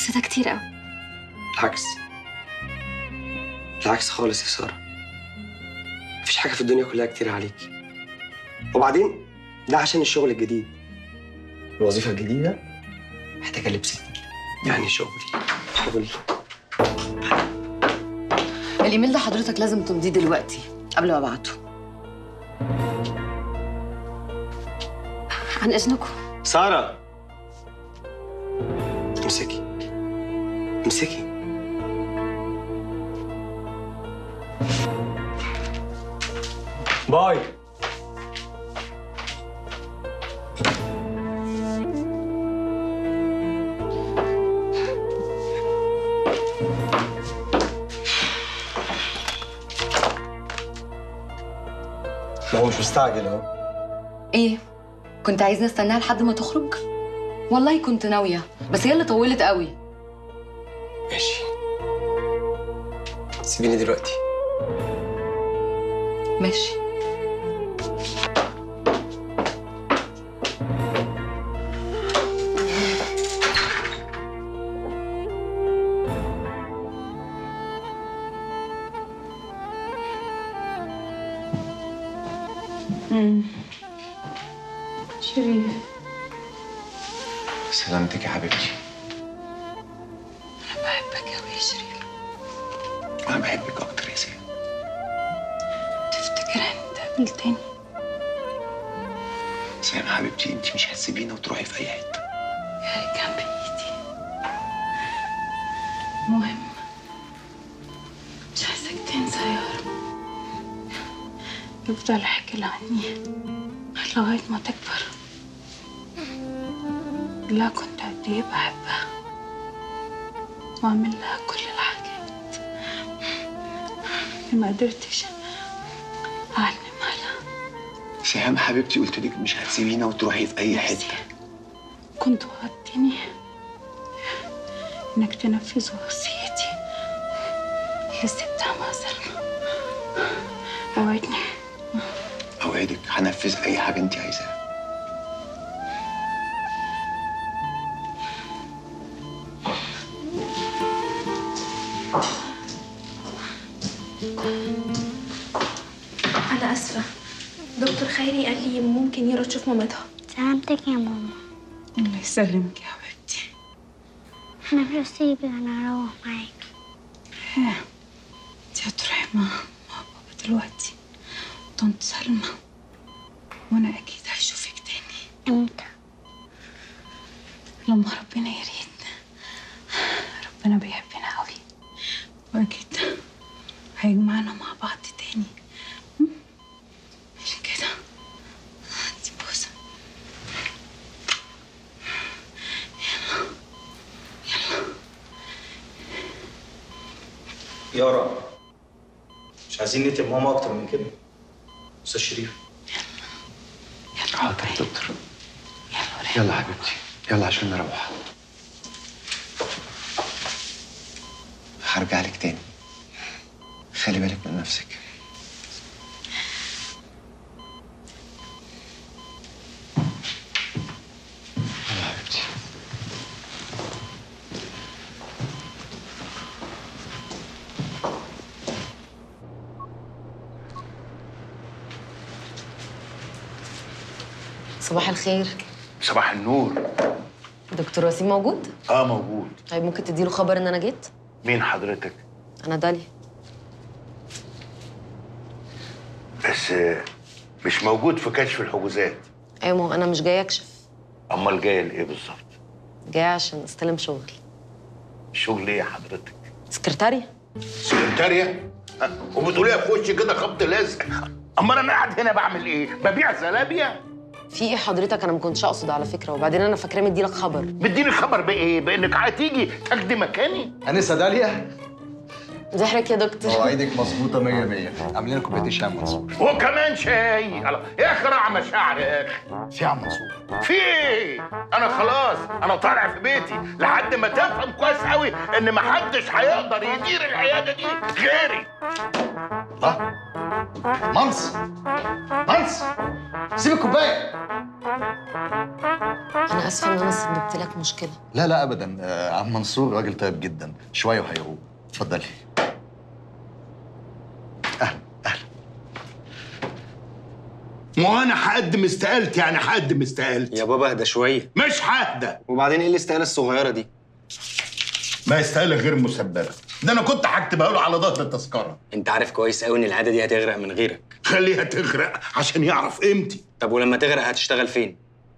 بس ده كتير قوي بالعكس بالعكس خالص يا ساره مفيش حاجه في الدنيا كلها كتير عليكي وبعدين ده عشان الشغل الجديد الوظيفه الجديده محتاجه لبس جديد. يعني شغلي شغلي الايميل ده حضرتك لازم تمضيه دلوقتي قبل ما ابعته عن اذنكم ساره امسكي امسكي باي ما هو مش مستعجل اهو ايه كنت عايزني استناها لحد ما تخرج والله كنت ناويه بس هي اللي طولت قوي ماشي سيبيني دلوقتي ماشي شريف سلامتك يا حبيبتي انا بحبك قوي يا شريف انا بحبك اكتر يا سيدي تفتكر انت قابلتني سلام حبيبتي انت مش هتسيبينا وتروحي في اي حته يا كان بايدي المهم مش عايزك تنسى يا رب يفضل حكي عني لغاية ما تكبر لا كنت قد ايه بحبها واعمل لها كل الحاجات اللي ما قدرتش اعلمها لها سهام حبيبتي قلت لك مش هتسيبينا وتروحي في اي حته كنت وعدتني انك تنفذ وصيتي يا ست عم سلمى اوعدني اوعدك هنفذ اي حاجه انت عايزاها أنا آسفة دكتور خيري قال لي ممكن يرى تشوف مامتها سلامتك يا ماما الله يسلمك يا حبيبتي انا مش هسيبك انا اروح معاك ها انت هتروحي مع مع بابا دلوقتي طنط سلمى وانا اكيد هشوفك تاني امتى لما ربنا يريد ربنا بيحبنا قوي واكيد هيجمعنا مع بعض تاني م? عشان كده دي بوسه يارا مش عايزين نتعب ماما اكتر من كده استاذ شريف حاضر يا دكتور يلا حبيبتي يلا عشان نروح هرجع لك تاني خلي بالك من نفسك يلا حبيبتي صباح الخير صباح النور دكتور وسيم موجود اه موجود طيب ممكن تديله خبر ان انا جيت مين حضرتك انا داليا بس آه، مش موجود في كشف الحجوزات ايوه ما هو انا مش جايه اكشف امال جايه لايه بالظبط جايه عشان استلم شغل شغل ايه يا حضرتك سكرتارية سكرتارية آه، وبتقوليها في وشي كده خبط لازق امال انا قاعد هنا بعمل ايه ببيع زلابيا في ايه حضرتك انا ما كنتش اقصد على فكره وبعدين انا فاكراه مديلك خبر مديني خبر بايه بانك هتيجي تاخدي مكاني انسه داليا دي حضرتك يا دكتور مواعيدك مظبوطه 100 100 عاملين لكم كوبايتين شاي منصور وكمان شاي الله، يا اخي راعي مشاعر يا اخي في عم منصور في ايه انا خلاص انا طالع في بيتي لحد ما تفهم كويس قوي ان محدش هيقدر يدير العياده دي غيري منص منص سيب الكوبايه انا اسفه ان انا سببت لك مشكله لا لا ابدا آه، عم منصور راجل طيب جدا شويه وهيروق اتفضلي ما انا هقدم استقالتي يعني هقدم استقالتي يا بابا اهدى شويه مش ههدى وبعدين ايه الاستقاله الصغيره دي ما استقاله غير مسببه ده انا كنت هكتبها له على ظهر التذكره انت عارف كويس قوي ان العاده دي هتغرق من غيرك خليها تغرق عشان يعرف قيمتي طب ولما تغرق هتشتغل فين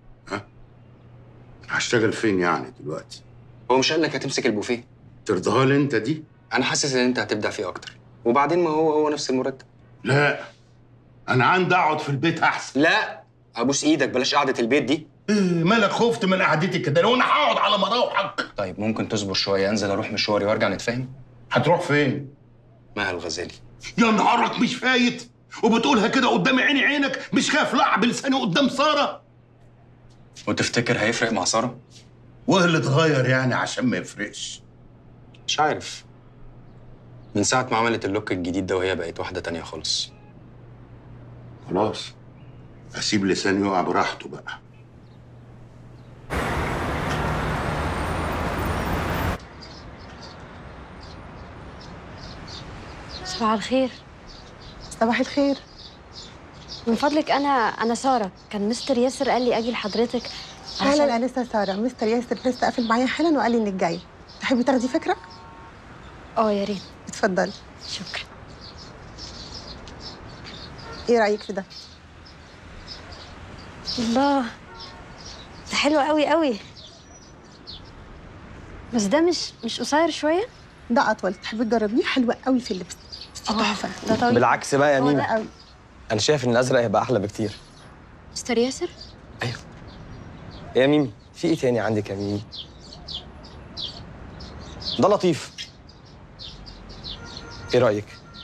هشتغل فين يعني دلوقتي هو مش قال لك هتمسك البوفيه ترضاها لي انت دي انا حاسس ان انت هتبدع فيه اكتر وبعدين ما هو هو نفس المرتب لا انا عندي اقعد في البيت احسن لا ابوس ايدك بلاش قعده البيت دي إيه مالك خفت من قعدتي كده لو انا هقعد على مراوحك طيب ممكن تصبر شويه انزل اروح مشواري وارجع نتفاهم هتروح فين مها الغزالي يا نهارك مش فايت وبتقولها كده قدام عيني عينك مش خايف لعب لساني قدام ساره وتفتكر هيفرق مع ساره وايه اللي اتغير يعني عشان ما يفرقش مش عارف من ساعه ما عملت اللوك الجديد ده وهي بقت واحده تانية خالص خلاص اسيب لساني يقع براحته بقى صباح الخير صباح الخير من فضلك انا انا ساره كان مستر ياسر قال لي اجي لحضرتك اهلا انا لسه ساره مستر ياسر لسه قافل معايا حالا وقال لي انك جاي تحبي تاخدي فكره اه يا ريت اتفضلي شكرا ايه رايك في ده الله ده حلو قوي قوي بس ده مش مش قصير شويه ده اطول تحبي تجربيه حلو قوي في اللبس تحفه ده طويل بالعكس بقى يا هو ده ميمي قوي انا شايف ان الازرق هيبقى احلى بكتير مستر ياسر إيه يا ميمي في ايه تاني عندك يا ميمي ده لطيف ايه رايك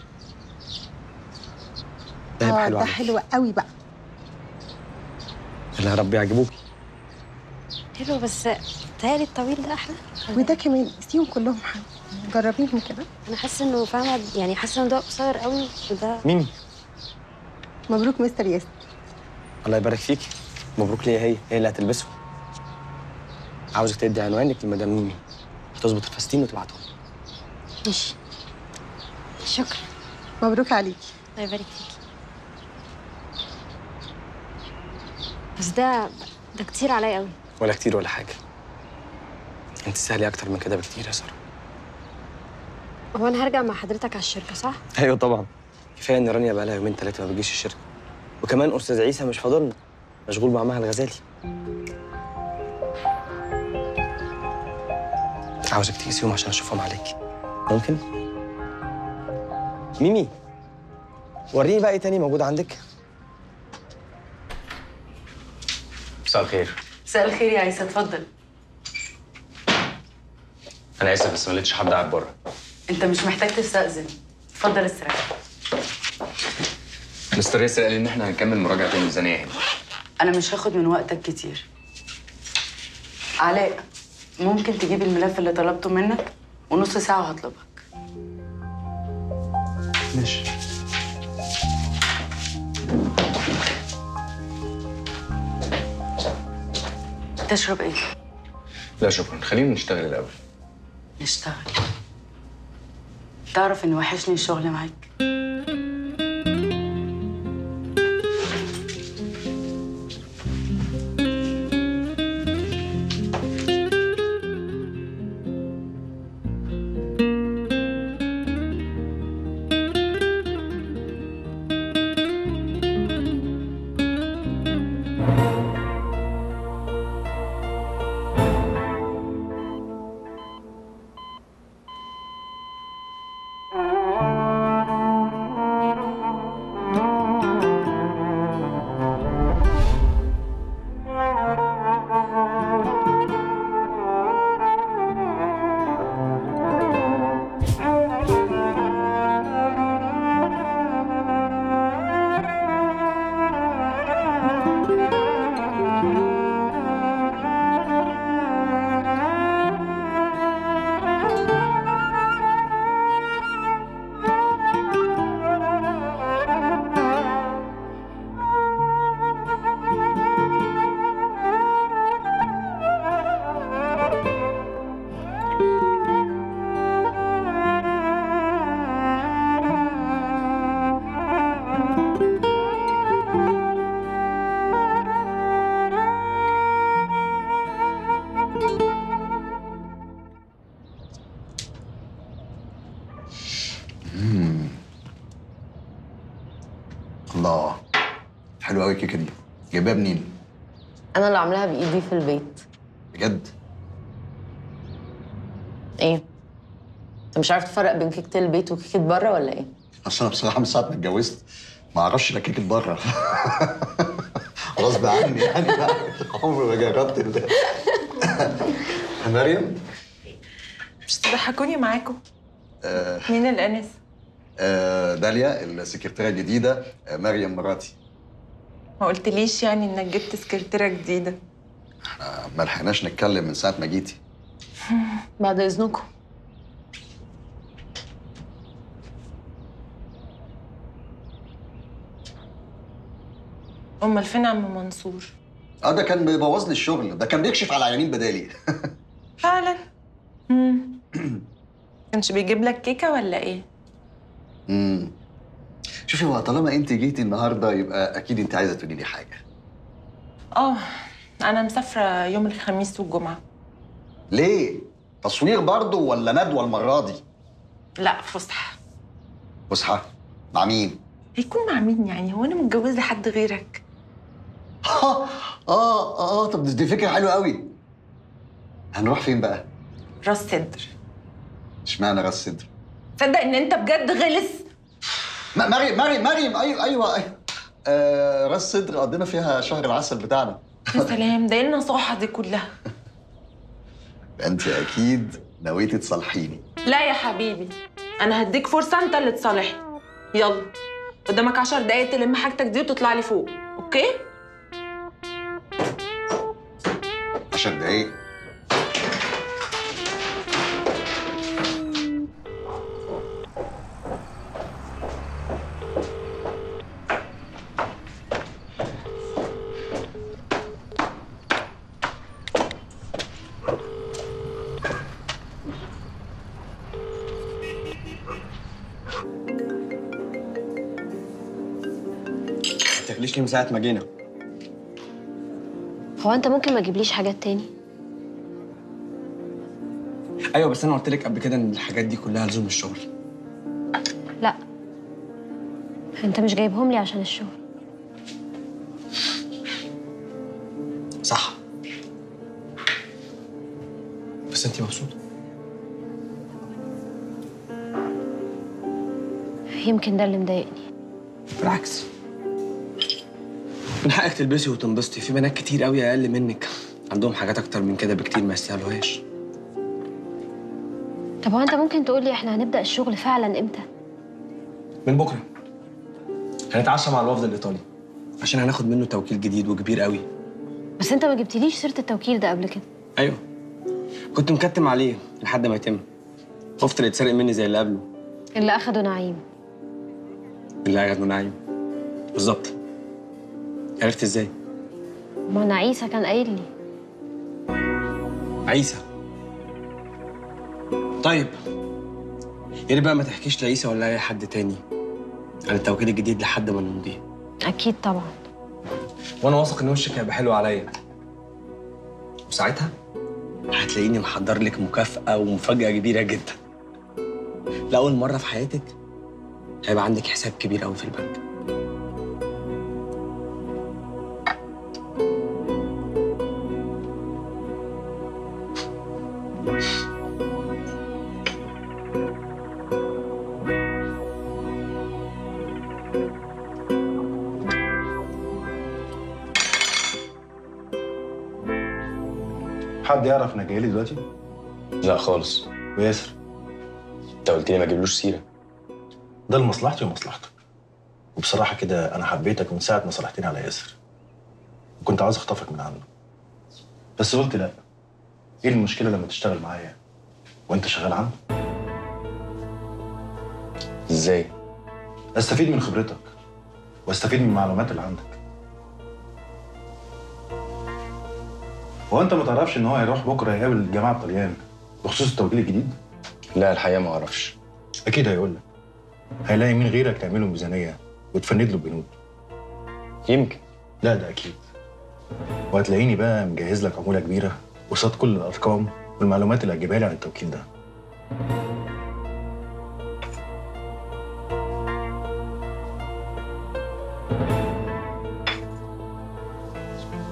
ده هيبقى اه حلو ده عليك حلو قوي بقى اللي يا رب يعجبوكي حلو بس تهيألي الطويل ده احلى وده كمان قسيهم كلهم حلو جربيهم كده انا حاسه انه فاهمه يعني حاسه ان ده قصير قوي وده ميمي مبروك مستر ياسر الله يبارك فيكي مبروك ليا هي هي اللي هتلبسه عاوزك تدي عنوانك لمدام ميمي هتظبط الفساتين وتبعته ماشي شكرا مبروك عليكي الله يبارك فيكي بس ده ده كتير عليا قوي ولا كتير ولا حاجه انت تستاهلي اكتر من كده بكتير يا ساره هو انا هرجع مع حضرتك على الشركه صح ايوه طبعا كفايه ان رانيا بقى لها يومين ثلاثه ما بتجيش الشركه وكمان استاذ عيسى مش فاضلنا مشغول مع مها الغزالي عاوزك تيجي يوم عشان اشوفهم عليكي ممكن ميمي وريني بقى ايه تاني موجود عندك مساء الخير مساء الخير يا عيسى اتفضل انا اسف بس ما لقيتش حد قاعد بره انت مش محتاج تستأذن اتفضل استريح مستر ياسر قال ان احنا هنكمل مراجعه الميزانيه هنا انا مش هاخد من وقتك كتير علاء ممكن تجيب الملف اللي طلبته منك ونص ساعة وهطلبك ماشي تشرب ايه؟ لا شكرا خلينا نشتغل الاول نشتغل تعرف ان وحشني الشغل معاك قوي الكيكه دي جايباها منين انا اللي عاملاها بايدي في البيت بجد ايه انت مش عارف تفرق بين كيكه البيت وكيكه بره ولا ايه اصل انا بصراحه من ساعه ما اتجوزت ما اعرفش لا كيكه بره غصب عني يعني عمري ما جربت ال- مريم مش تضحكوني معاكم آه مين الانس آه داليا السكرتيره الجديده آه مريم مراتي ما قلتليش يعني انك جبت سكرتيره جديده آه ما لحقناش نتكلم من ساعه ما جيتي بعد اذنكم امال فين عم منصور اه ده كان بيبوظ لي الشغل ده كان بيكشف على عيانين بدالي فعلا مم. كانش بيجيب لك كيكه ولا ايه امم شوفي هو طالما انت جيتي النهارده يبقى اكيد انت عايزه تقولي لي حاجه اه انا مسافره يوم الخميس والجمعه ليه تصوير برضه ولا ندوه المره دي لا فسحه فسحه مع مين هيكون مع مين يعني هو انا متجوزه حد غيرك اه اه اه طب دي فكره حلوه قوي هنروح فين بقى راس صدر اشمعنى راس صدر تصدق ان انت بجد غلس م- مريم مريم مريم ايوه ايوه, أيوة. آه راس صدر قضينا فيها شهر العسل بتاعنا يا سلام ده ايه النصاحه دي كلها انت اكيد نويتي تصالحيني لا يا حبيبي انا هديك فرصه انت اللي تصالحني يلا قدامك عشر دقايق تلم حاجتك دي وتطلع لي فوق اوكي 10 دقايق ما تاكليش لي من ساعه ما جينا هو انت ممكن ما تجيبليش حاجات تاني ايوه بس انا قلت لك قبل كده ان الحاجات دي كلها لزوم الشغل لا انت مش جايبهم لي عشان الشغل صح بس انت مبسوطه يمكن ده اللي مضايقني بالعكس من حقك تلبسي وتنبسطي في بنات كتير قوي اقل منك عندهم حاجات اكتر من كده بكتير ما يستاهلوهاش طب هو انت ممكن تقول لي احنا هنبدا الشغل فعلا امتى من بكره هنتعشى مع الوفد الايطالي عشان هناخد منه توكيل جديد وكبير قوي بس انت ما جبتليش سيره التوكيل ده قبل كده ايوه كنت مكتم عليه لحد ما يتم خفت اللي يتسرق مني زي اللي قبله اللي اخده نعيم اللي قاعد نعيم بالظبط عرفت ازاي ما انا عيسى كان قايل لي عيسى طيب يا ريت بقى ما تحكيش لعيسى ولا اي حد تاني عن التوكيل الجديد لحد ما نمضيه اكيد طبعا وانا واثق ان وشك هيبقى حلو عليا وساعتها هتلاقيني محضر لك مكافأة ومفاجأة كبيرة جدا لأول مرة في حياتك هيبقى عندك حساب كبير قوي في البنك حد يعرف انا جاي لي دلوقتي؟ لا خالص وياسر انت قلت لي ما اجيبلوش سيره ده لمصلحتي ومصلحتك وبصراحه كده انا حبيتك من ساعه ما صالحتني على ياسر وكنت عاوز اخطفك من عنه بس قلت لا ايه المشكله لما تشتغل معايا وانت شغال عنده ازاي استفيد من خبرتك واستفيد من المعلومات اللي عندك هو انت ما تعرفش ان هو هيروح بكره يقابل الجماعه الطليان بخصوص التوكيل الجديد لا الحقيقه ما اعرفش اكيد هيقول لك هيلاقي مين غيرك تعمل له ميزانيه وتفند له البنود يمكن لا ده اكيد وهتلاقيني بقى مجهز لك عموله كبيره قصاد كل الارقام والمعلومات اللي هتجيبها لي عن التوكيل ده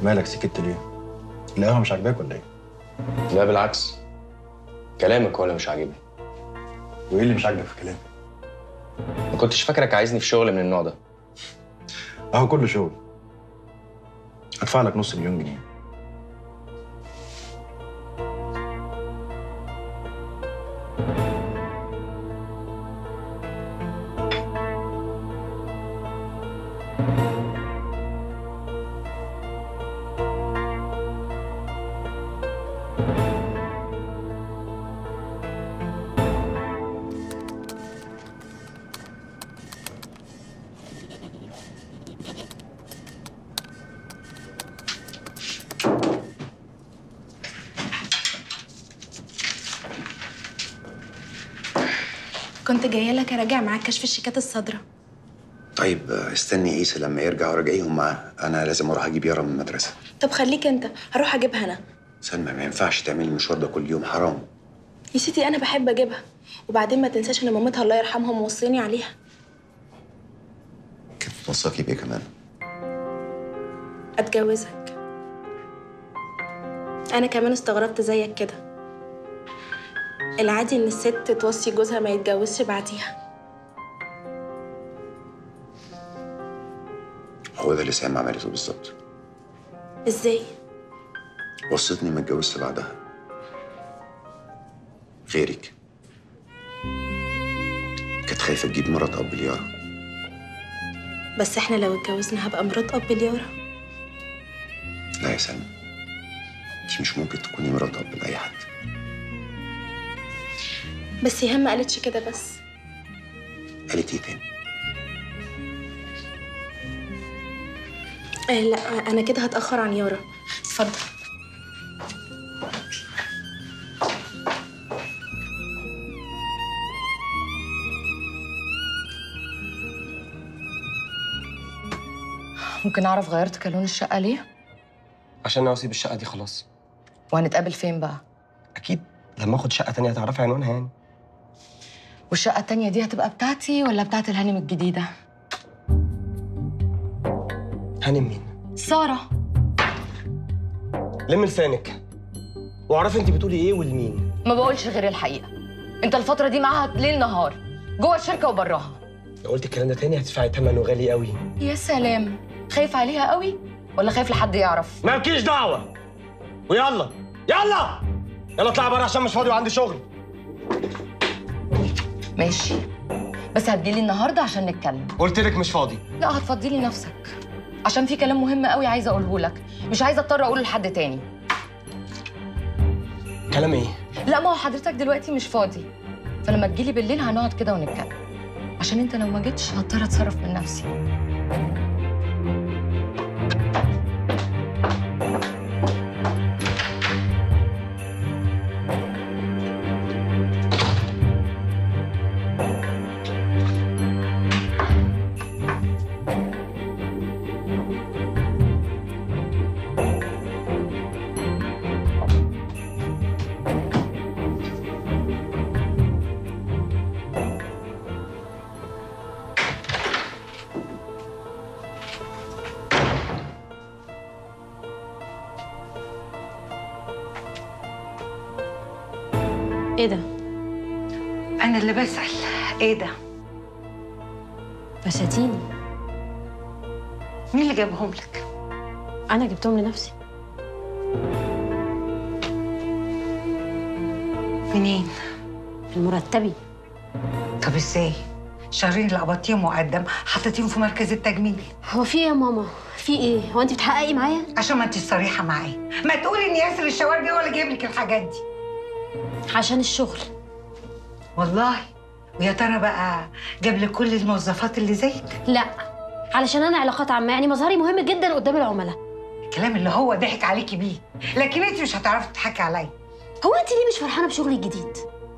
مالك سكت ليه؟ القهوه مش عاجباك ولا ايه؟ لا بالعكس كلامك هو اللي مش عاجبني وايه اللي مش عاجبك في كلامي؟ ما كنتش فاكرك عايزني في شغل من النوع ده اهو كله شغل هدفع لك نص مليون جنيه كنت جايه لك اراجع معاك كشف الشيكات الصادره طيب آه، استني عيسى لما يرجع وراجعيهم معاه انا لازم اروح اجيب يارا من المدرسه طب خليك انت هروح اجيبها انا سلمى ما ينفعش تعملي المشوار ده كل يوم حرام يا سيدي انا بحب اجيبها وبعدين ما تنساش ان مامتها الله يرحمها موصيني عليها كنت توثقي بيه كمان اتجوزك انا كمان استغربت زيك كده العادي ان الست توصي جوزها ما يتجوزش بعديها هو ده اللي سام عملته بالظبط ازاي وصتني ما اتجوزت بعدها غيرك كانت خايفه تجيب مرات اب ليارا بس احنا لو اتجوزنا هبقى مرات اب ليارا لا يا سلمى انت مش ممكن تكوني مرات اب لاي حد بس يهم ما قالتش كده بس قالت ايه تاني آه لا انا كده هتاخر عن يارا اتفضل ممكن اعرف غيرت كلون الشقه ليه عشان ناوي اسيب الشقه دي خلاص وهنتقابل فين بقى اكيد لما اخد شقه تانية هتعرفي عنوانها يعني والشقه التانية دي هتبقى بتاعتي ولا بتاعت الهانم الجديده هانم مين ساره لم لسانك واعرفي انت بتقولي ايه ولمين ما بقولش غير الحقيقه انت الفتره دي معاها ليل نهار جوه الشركه وبراها لو قلت الكلام ده تاني هتدفعي ثمنه غالي قوي يا سلام خايف عليها قوي ولا خايف لحد يعرف مالكيش دعوه ويلا يلا يلا اطلعي بره عشان مش فاضي وعندي شغل ماشي بس هتجيلي النهارده عشان نتكلم قلت لك مش فاضي لا هتفضلي نفسك عشان في كلام مهم قوي عايزه اقوله لك مش عايزه اضطر اقوله لحد تاني كلام ايه لا ما هو حضرتك دلوقتي مش فاضي فلما تجيلي بالليل هنقعد كده ونتكلم عشان انت لو ما جيتش هضطر اتصرف من نفسي ايه ده؟ أنا اللي بسأل إيه ده؟ فساتيني مين اللي جابهم لك؟ انا جبتهم لنفسي منين؟ المرتبي طب إزاي؟ شهرين اللي قبضتيهم مقدم حطيتيهم في مركز التجميل هو في ايه يا ماما؟ في ايه؟ هو انت بتحققي معايا؟ عشان ما انتش صريحة معايا ما تقولي إن ياسر الشواربي هو اللي جايب لك الحاجات دي عشان الشغل والله ويا ترى بقى جاب لك كل الموظفات اللي زيك؟ لا علشان انا علاقات عامه يعني مظهري مهم جدا قدام العملاء الكلام اللي هو ضحك عليكي بيه لكن انت مش هتعرفي تضحكي عليا هو انت ليه مش فرحانه بشغلي الجديد؟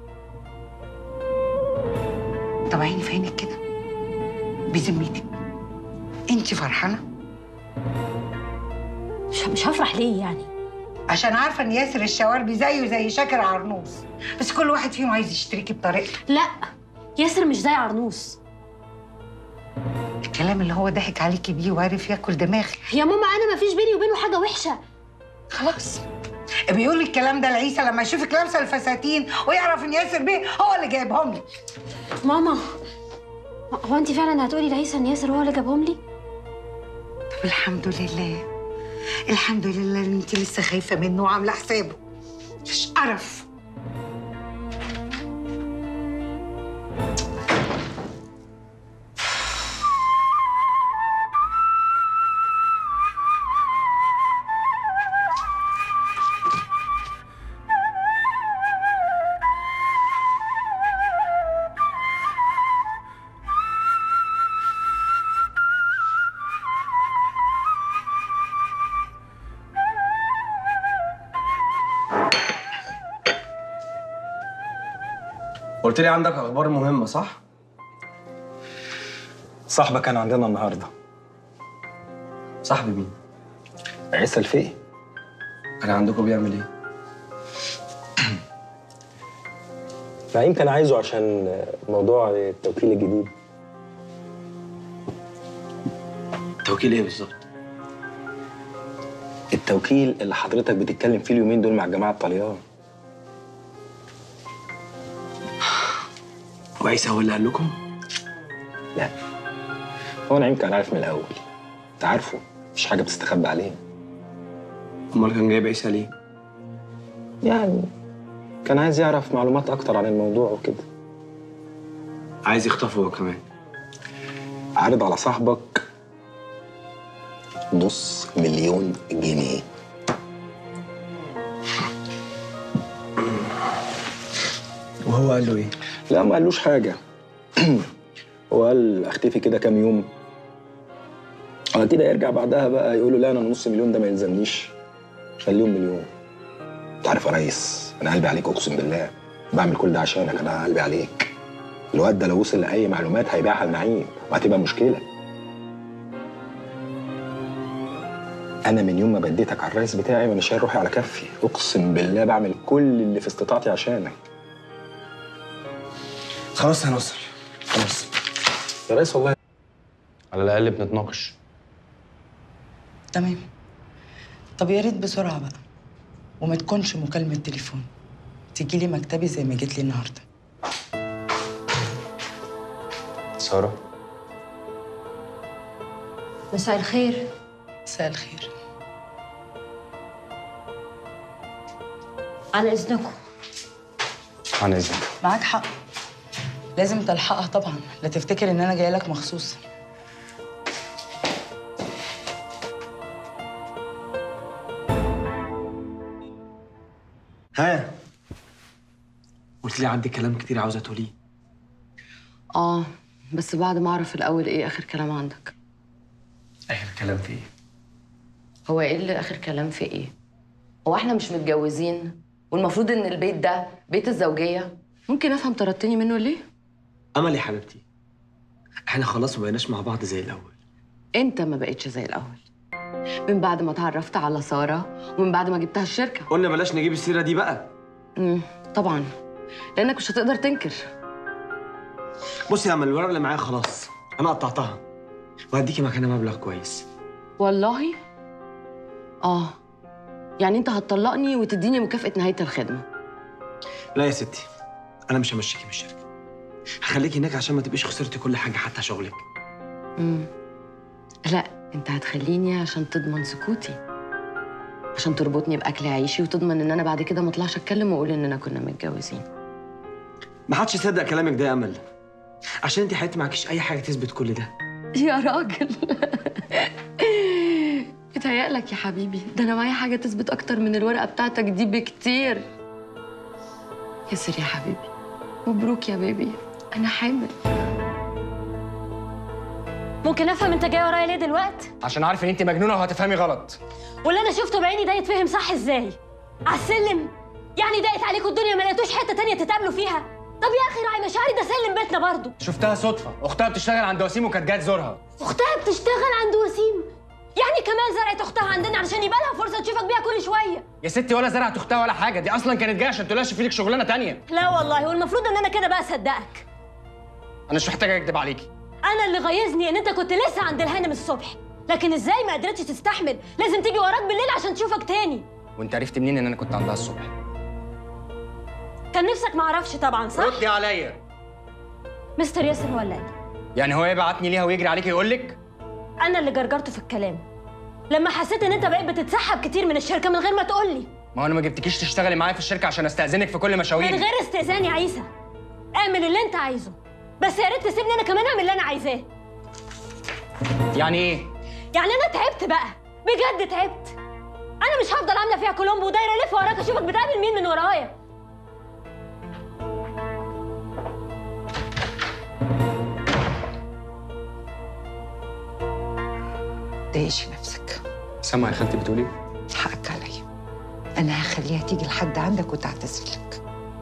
طب عيني في عينك كده بذمتك انت فرحانه مش مش هفرح ليه يعني؟ عشان عارفه ان ياسر الشواربي زيه زي شاكر عرنوس بس كل واحد فيهم عايز يشتريكي بطريقته لا ياسر مش زي عرنوس الكلام اللي هو ضحك عليكي بيه وعرف ياكل دماغي يا ماما انا ما فيش بيني وبينه حاجه وحشه خلاص بيقول الكلام ده لعيسى لما يشوفك لابسه الفساتين ويعرف ان ياسر بيه هو اللي جايبهم لي ماما هو انت فعلا هتقولي لعيسى ان ياسر هو اللي جابهم لي طب الحمد لله الحمد لله ان انت لسه خايفه منه وعامله حسابه مش قرف قلت لي عندك اخبار مهمه صح صاحبك كان عندنا النهارده صاحبي مين عيسى الفقي كان عندكم بيعمل ايه نعيم كان عايزه عشان موضوع التوكيل الجديد توكيل ايه بالظبط التوكيل اللي حضرتك بتتكلم فيه اليومين دول مع الجماعه الطليان وعيسى هو اللي قال لكم لا هو نعيم كان عارف من الاول انت عارفه مش حاجه بتستخبى عليه امال كان جايب عيسى ليه يعني كان عايز يعرف معلومات اكتر عن الموضوع وكده عايز يخطفه هو كمان عارض على صاحبك نص مليون جنيه وهو قال له ايه لا ما قالوش حاجه هو قال اختفي كده كام يوم على كده يرجع بعدها بقى يقول له لا انا نص مليون ده ما يلزمنيش خليهم مليون انت عارف يا ريس انا قلبي عليك اقسم بالله بعمل كل ده عشانك انا قلبي عليك الواد ده لو وصل لاي معلومات هيبيعها لنعيم وهتبقى مشكله انا من يوم ما بديتك على الرئيس بتاعي وانا شايل روحي على كفي اقسم بالله بعمل كل اللي في استطاعتي عشانك خلاص هنوصل خلاص يا ريس والله على الاقل بنتناقش تمام طب يا ريت بسرعه بقى وما تكونش مكالمه تليفون تيجي لي مكتبي زي ما جيت لي النهارده ساره مساء الخير مساء الخير على اذنكم عن اذنك معاك حق لازم تلحقها طبعا لا تفتكر ان انا جايه لك مخصوص ها قلت لي عندي كلام كتير عاوزه تقوليه اه بس بعد ما اعرف الاول ايه اخر كلام عندك اخر كلام في ايه هو ايه اللي اخر كلام في ايه هو احنا مش متجوزين والمفروض ان البيت ده بيت الزوجيه ممكن افهم طردتني منه ليه امل يا حبيبتي احنا خلاص ما بقيناش مع بعض زي الاول انت ما بقتش زي الاول من بعد ما اتعرفت على ساره ومن بعد ما جبتها الشركه قلنا بلاش نجيب السيره دي بقى امم طبعا لانك مش هتقدر تنكر بصي يا امل الورقه اللي معايا خلاص انا قطعتها وهديكي مكانها مبلغ كويس والله اه يعني انت هتطلقني وتديني مكافاه نهايه الخدمه لا يا ستي انا مش همشيكي من الشركه هخليكي هناك عشان ما تبقيش خسرتي كل حاجه حتى شغلك امم لا انت هتخليني عشان تضمن سكوتي عشان تربطني باكل عيشي وتضمن ان انا بعد كده ما اطلعش اتكلم واقول اننا كنا متجوزين ما حدش يصدق كلامك ده يا امل عشان انت حياتي معكيش اي حاجه تثبت كل ده يا راجل بيتهيألك يا حبيبي ده انا معايا حاجه تثبت اكتر من الورقه بتاعتك دي بكتير ياسر يا حبيبي مبروك يا بيبي انا حامل ممكن افهم انت جاي ورايا ليه دلوقتي عشان عارف ان انت مجنونه وهتفهمي غلط واللي انا شفته بعيني ده يتفهم صح ازاي على السلم يعني ضاقت عليكم الدنيا ما لقيتوش حته تانية تتقابلوا فيها طب يا اخي راعي مشاعري ده سلم بيتنا برضه شفتها صدفه اختها بتشتغل عند وسيم وكانت جايه تزورها اختها بتشتغل عند وسيم يعني كمان زرعت اختها عندنا علشان يبقى لها فرصه تشوفك بيها كل شويه يا ستي ولا زرعت اختها ولا حاجه دي اصلا كانت جايه عشان تلاقي في لك شغلانه تانية لا والله والمفروض ان انا كده بقى اصدقك انا مش محتاج اكدب عليكي انا اللي غيظني ان انت كنت لسه عند الهانم الصبح لكن ازاي ما قدرتش تستحمل لازم تيجي وراك بالليل عشان تشوفك تاني وانت عرفت منين ان انا كنت عندها الصبح كان نفسك ما اعرفش طبعا صح ردي عليا مستر ياسر ولا ايه يعني هو يبعتني ليها ويجري عليك يقول لك انا اللي جرجرته في الكلام لما حسيت ان انت بقيت بتتسحب كتير من الشركه من غير ما تقول لي ما هو انا ما جبتكيش تشتغلي معايا في الشركه عشان استاذنك في كل من مشاويري غير استئذان يا عيسى اعمل اللي انت عايزه بس يا ريت تسيبني انا كمان اعمل اللي انا عايزاه يعني ايه يعني انا تعبت بقى بجد تعبت انا مش هفضل عامله فيها كولومبو ودايره الف وراك اشوفك بتقابل مين من ورايا تضايقش نفسك سامعه يا خالتي بتقولي حقك عليا انا هخليها تيجي لحد عندك وتعتذر لك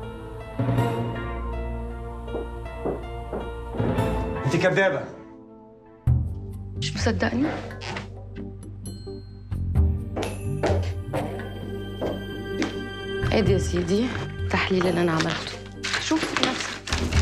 انت كدابه مش مصدقني ادي يا سيدي التحليل اللي انا عملته شوف بنفسك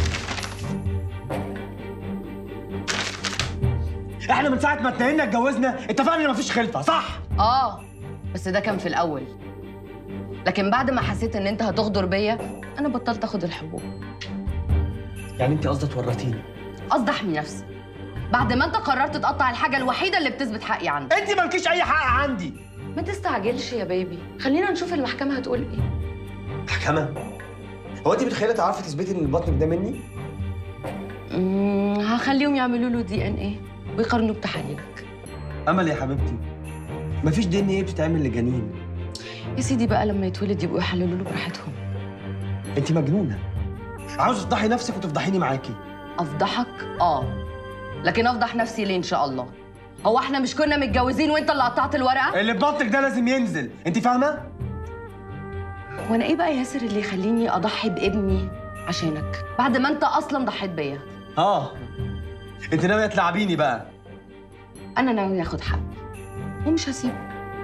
احنا من ساعه ما اتنقلنا اتجوزنا اتفقنا ان مفيش خلفه صح اه بس ده كان في الاول لكن بعد ما حسيت ان انت هتغدر بيا انا بطلت اخد الحبوب يعني انت قصدك ورطيني قصدي احمي نفسي بعد ما انت قررت تقطع الحاجه الوحيده اللي بتثبت حقي عندك انت مالكيش اي حق عندي ما تستعجلش يا بيبي خلينا نشوف المحكمه هتقول ايه محكمه هو انت متخيله تعرفي تثبتي ان البطن ده مني مم، هخليهم يعملوا له دي ان ايه ويقارنوا بتحاليلك امل يا حبيبتي مفيش دي ان ايه بتتعمل لجنين يا سيدي بقى لما يتولد يبقوا يحللوا له براحتهم انت مجنونه عاوزه تفضحي نفسك وتفضحيني معاكي افضحك اه لكن افضح نفسي ليه ان شاء الله هو احنا مش كنا متجوزين وانت اللي قطعت الورقه اللي ببطنك ده لازم ينزل انت فاهمه وانا ايه بقى ياسر اللي يخليني اضحي بابني عشانك بعد ما انت اصلا ضحيت بيا اه انت ناويه تلعبيني بقى انا ناوي اخد حقي ومش هسيبه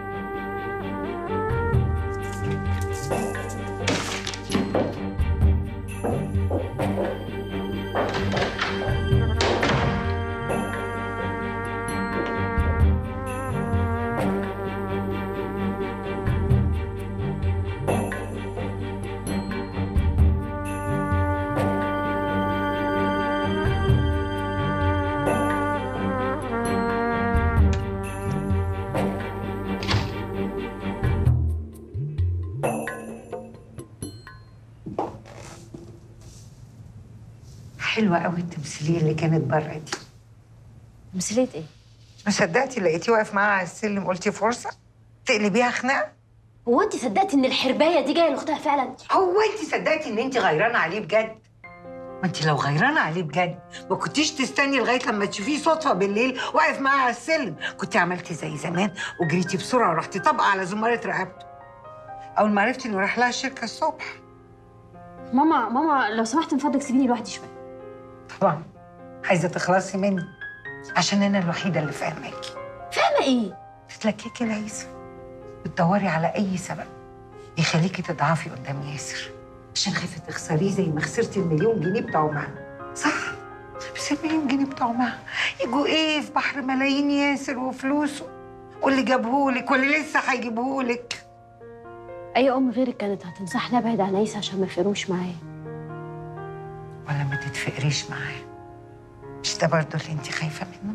حلوه قوي التمثيليه اللي كانت بره دي تمثيليه ايه ما صدقتي لقيتيه واقف معاها على السلم قلتي فرصه تقلبيها خناقه هو انت صدقتي ان الحربايه دي جايه لاختها فعلا هو انت صدقتي ان انت غيرانه عليه بجد ما انت لو غيرانه عليه بجد ما كنتيش تستني لغايه لما تشوفيه صدفه بالليل واقف معاها على السلم كنت عملتي زي زمان وجريتي بسرعه ورحتي طابقه على زماره رقبته اول ما عرفتي انه راح لها الشركه الصبح ماما ماما لو سمحت من فضلك سيبيني لوحدي شويه طبعا عايزه تخلصي مني عشان انا الوحيده اللي فاهماكي فاهمه ايه بتلككي العيسى بتدوري على اي سبب يخليكي تضعفي قدام ياسر عشان خايفه تخسريه زي ما خسرتي المليون جنيه بتوعه معاه صح بس المليون جنيه بتوعه معاه يجوا ايه في بحر ملايين ياسر وفلوسه واللي جابهولك واللي لسه هيجيبهولك اي ام غيرك كانت هتنصحني ابعد عن عيسى عشان ما يفرقوش معايا ولا ما تتفقريش معاه مش ده برضه اللي انت خايفه منه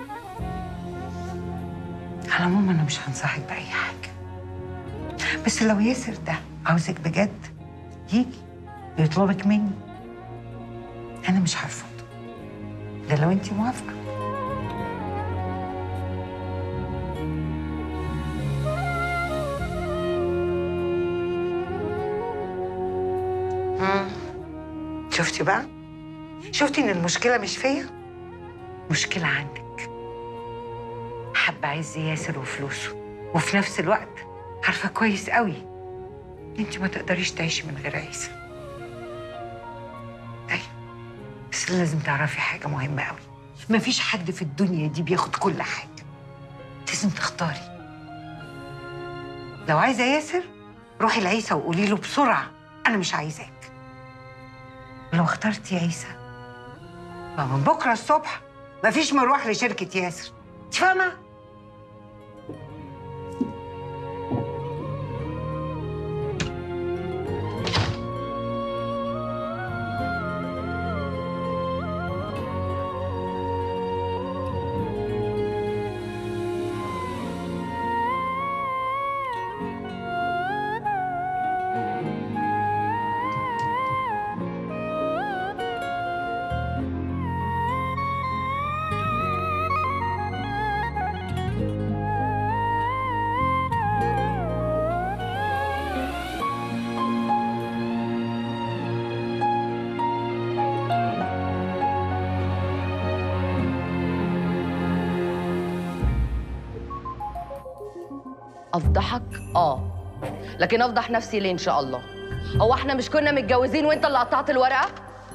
على العموم انا مش هنصحك باي حاجه بس لو ياسر ده عاوزك بجد يجي يطلبك مني انا مش هرفض ده لو انت موافقه مم. شفتي بقى شفتي ان المشكله مش فيا مشكله عندك حابه عز ياسر وفلوسه وفي نفس الوقت عارفه كويس قوي انت ما تقدريش تعيشي من غير عيسى ايوه بس لازم تعرفي حاجه مهمه قوي مفيش حد في الدنيا دي بياخد كل حاجه لازم تختاري لو عايزه ياسر روحي لعيسى وقولي له بسرعه انا مش عايزاك لو اخترتي عيسى ما من بكره الصبح مفيش مروح لشركه ياسر انت فاهمه افضحك اه لكن افضح نفسي ليه ان شاء الله هو احنا مش كنا متجوزين وانت اللي قطعت الورقه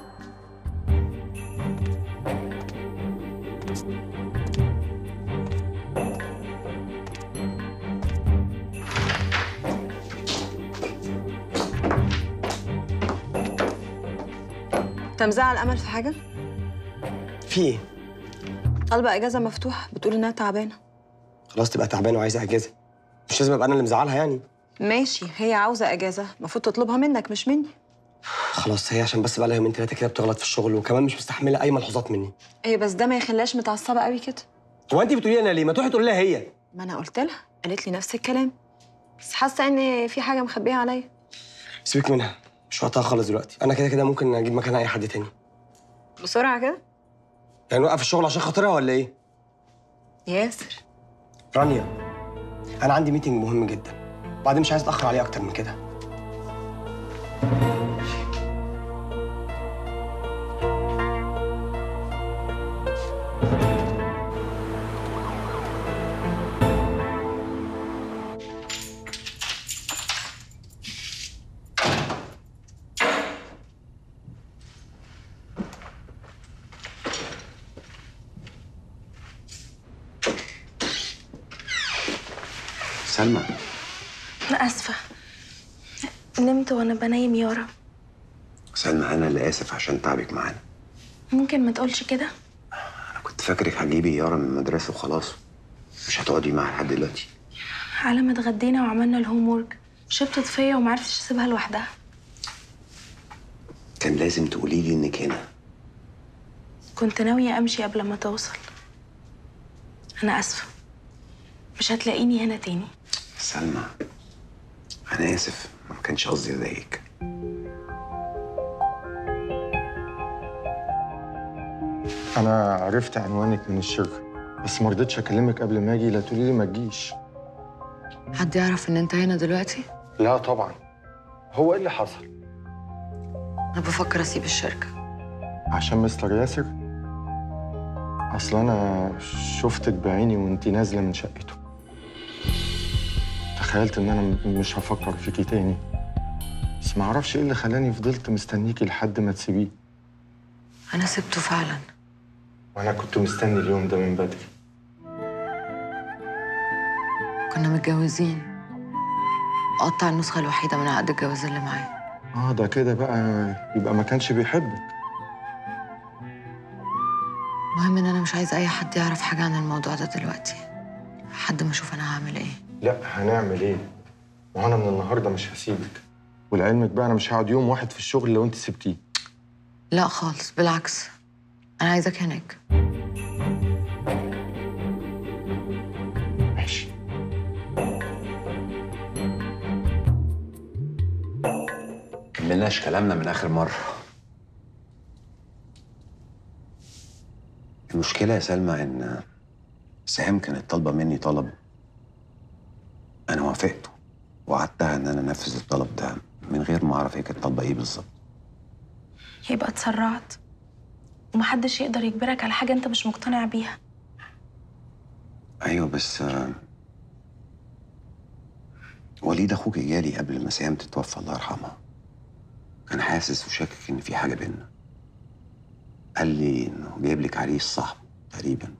انت مزعل امل في حاجه في ايه؟ طالبه اجازه مفتوحه بتقول انها تعبانه خلاص تبقى تعبانه وعايزه اجازه مش لازم ابقى انا اللي مزعلها يعني ماشي هي عاوزه اجازه المفروض تطلبها منك مش مني خلاص هي عشان بس بقى لها يومين ثلاثه كده بتغلط في الشغل وكمان مش مستحمله اي ملحوظات مني ايه بس ده ما يخليهاش متعصبه قوي كده هو انت بتقولي انا ليه ما تروحي تقولي لها هي ما انا قلت لها قالت لي نفس الكلام بس حاسه ان في حاجه مخبيه عليا سيبك منها مش وقتها خالص دلوقتي انا كده كده ممكن اجيب مكانها اي حد تاني بسرعه كده يعني نوقف الشغل عشان خاطرها ولا ايه ياسر رانيا انا عندي ميتنج مهم جدا وبعدين مش عايز اتاخر عليه اكتر من كده سلمى أنا آسفة نمت وأنا بنايم يارا سلمى انا اللي اسف عشان تعبك معانا ممكن ما تقولش كده كنت فاكرك هتجيبي يارا من المدرسه وخلاص مش هتقعدي معاها لحد دلوقتي على ما اتغدينا وعملنا الهوم ورك شبطت فيا ومعرفتش اسيبها لوحدها كان لازم تقولي لي انك هنا كنت ناوية أمشي قبل ما توصل أنا آسفة مش هتلاقيني هنا تاني سلمى انا اسف ما كانش قصدي اضايقك انا عرفت عنوانك من الشركه بس ما رضيتش اكلمك قبل ما اجي لا تقولي لي ما تجيش حد يعرف ان انت هنا دلوقتي لا طبعا هو ايه اللي حصل انا بفكر اسيب الشركه عشان مستر ياسر اصل انا شفتك بعيني وانتي نازله من شقته تخيلت ان انا م- مش هفكر فيكي تاني بس ما اعرفش ايه اللي خلاني فضلت مستنيكي لحد ما تسيبيه انا سبته فعلا وانا كنت مستني اليوم ده من بدري كنا متجوزين قطع النسخه الوحيده من عقد الجواز اللي معايا اه ده كده بقى يبقى ما كانش بيحبك المهم ان انا مش عايزه اي حد يعرف حاجه عن الموضوع ده دلوقتي لحد ما اشوف انا هعمل ايه لا هنعمل ايه؟ وانا من النهارده مش هسيبك ولعلمك بقى انا مش هقعد يوم واحد في الشغل لو انت سبتيه لا خالص بالعكس انا عايزاك هناك ماشي كملناش كلامنا من اخر مره المشكله يا سلمى ان سهام كانت طالبه مني طلب انا وافقته وعدتها ان انا انفذ الطلب ده من غير ما اعرف هي كانت طالبه ايه بالظبط يبقى اتسرعت ومحدش يقدر يجبرك على حاجة أنت مش مقتنع بيها ايوه بس آه، وليد اخوك جالي قبل ما سهام تتوفى الله يرحمها كان حاسس وشاكك ان في حاجه بينا قال لي انه جايب لك عريس صاحبه تقريبا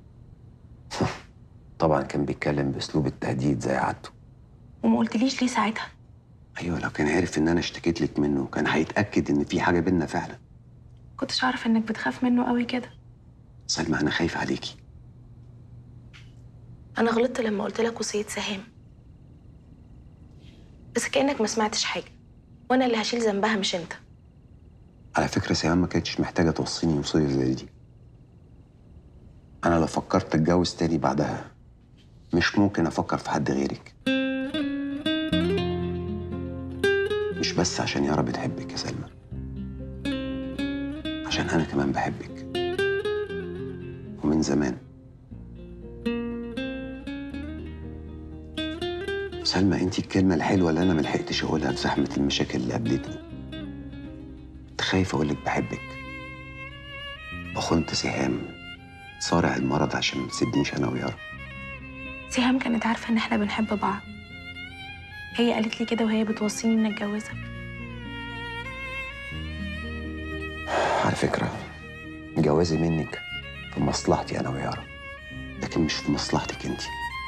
طبعا كان بيتكلم باسلوب التهديد زي عادته وما قلتليش ليه ساعتها ايوه لو كان عارف ان انا اشتكيت لك منه كان هيتاكد ان في حاجه بينا فعلا كنتش عارف إنك بتخاف منه قوي كده سلمى انا خايف عليكي انا غلطت لما قلت لك وصيه سهام بس كانك ما سمعتش حاجه وانا اللي هشيل ذنبها مش انت على فكره سهام ما كانتش محتاجه توصيني وصيه زي دي انا لو فكرت اتجوز تاني بعدها مش ممكن افكر في حد غيرك مش بس عشان يارا بتحبك يا سلمى عشان انا كمان بحبك ومن زمان سلمى انتي الكلمة الحلوة اللي انا ملحقتش اقولها في زحمة المشاكل اللي قابلتني كنت خايف اقولك بحبك وخنت سهام صارع المرض عشان ما تسيبنيش انا ويارا سهام كانت عارفه ان احنا بنحب بعض هي قالت لي كده وهي بتوصيني اني اتجوزك على فكرة جوازي منك في مصلحتي انا ويارا لكن مش في مصلحتك انتي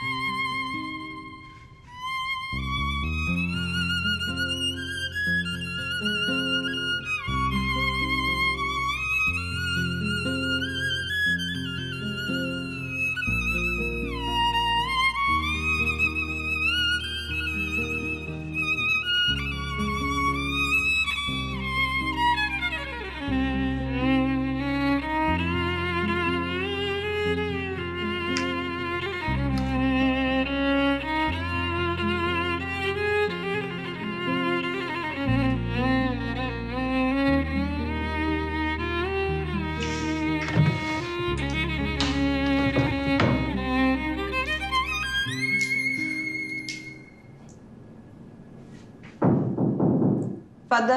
اتفضل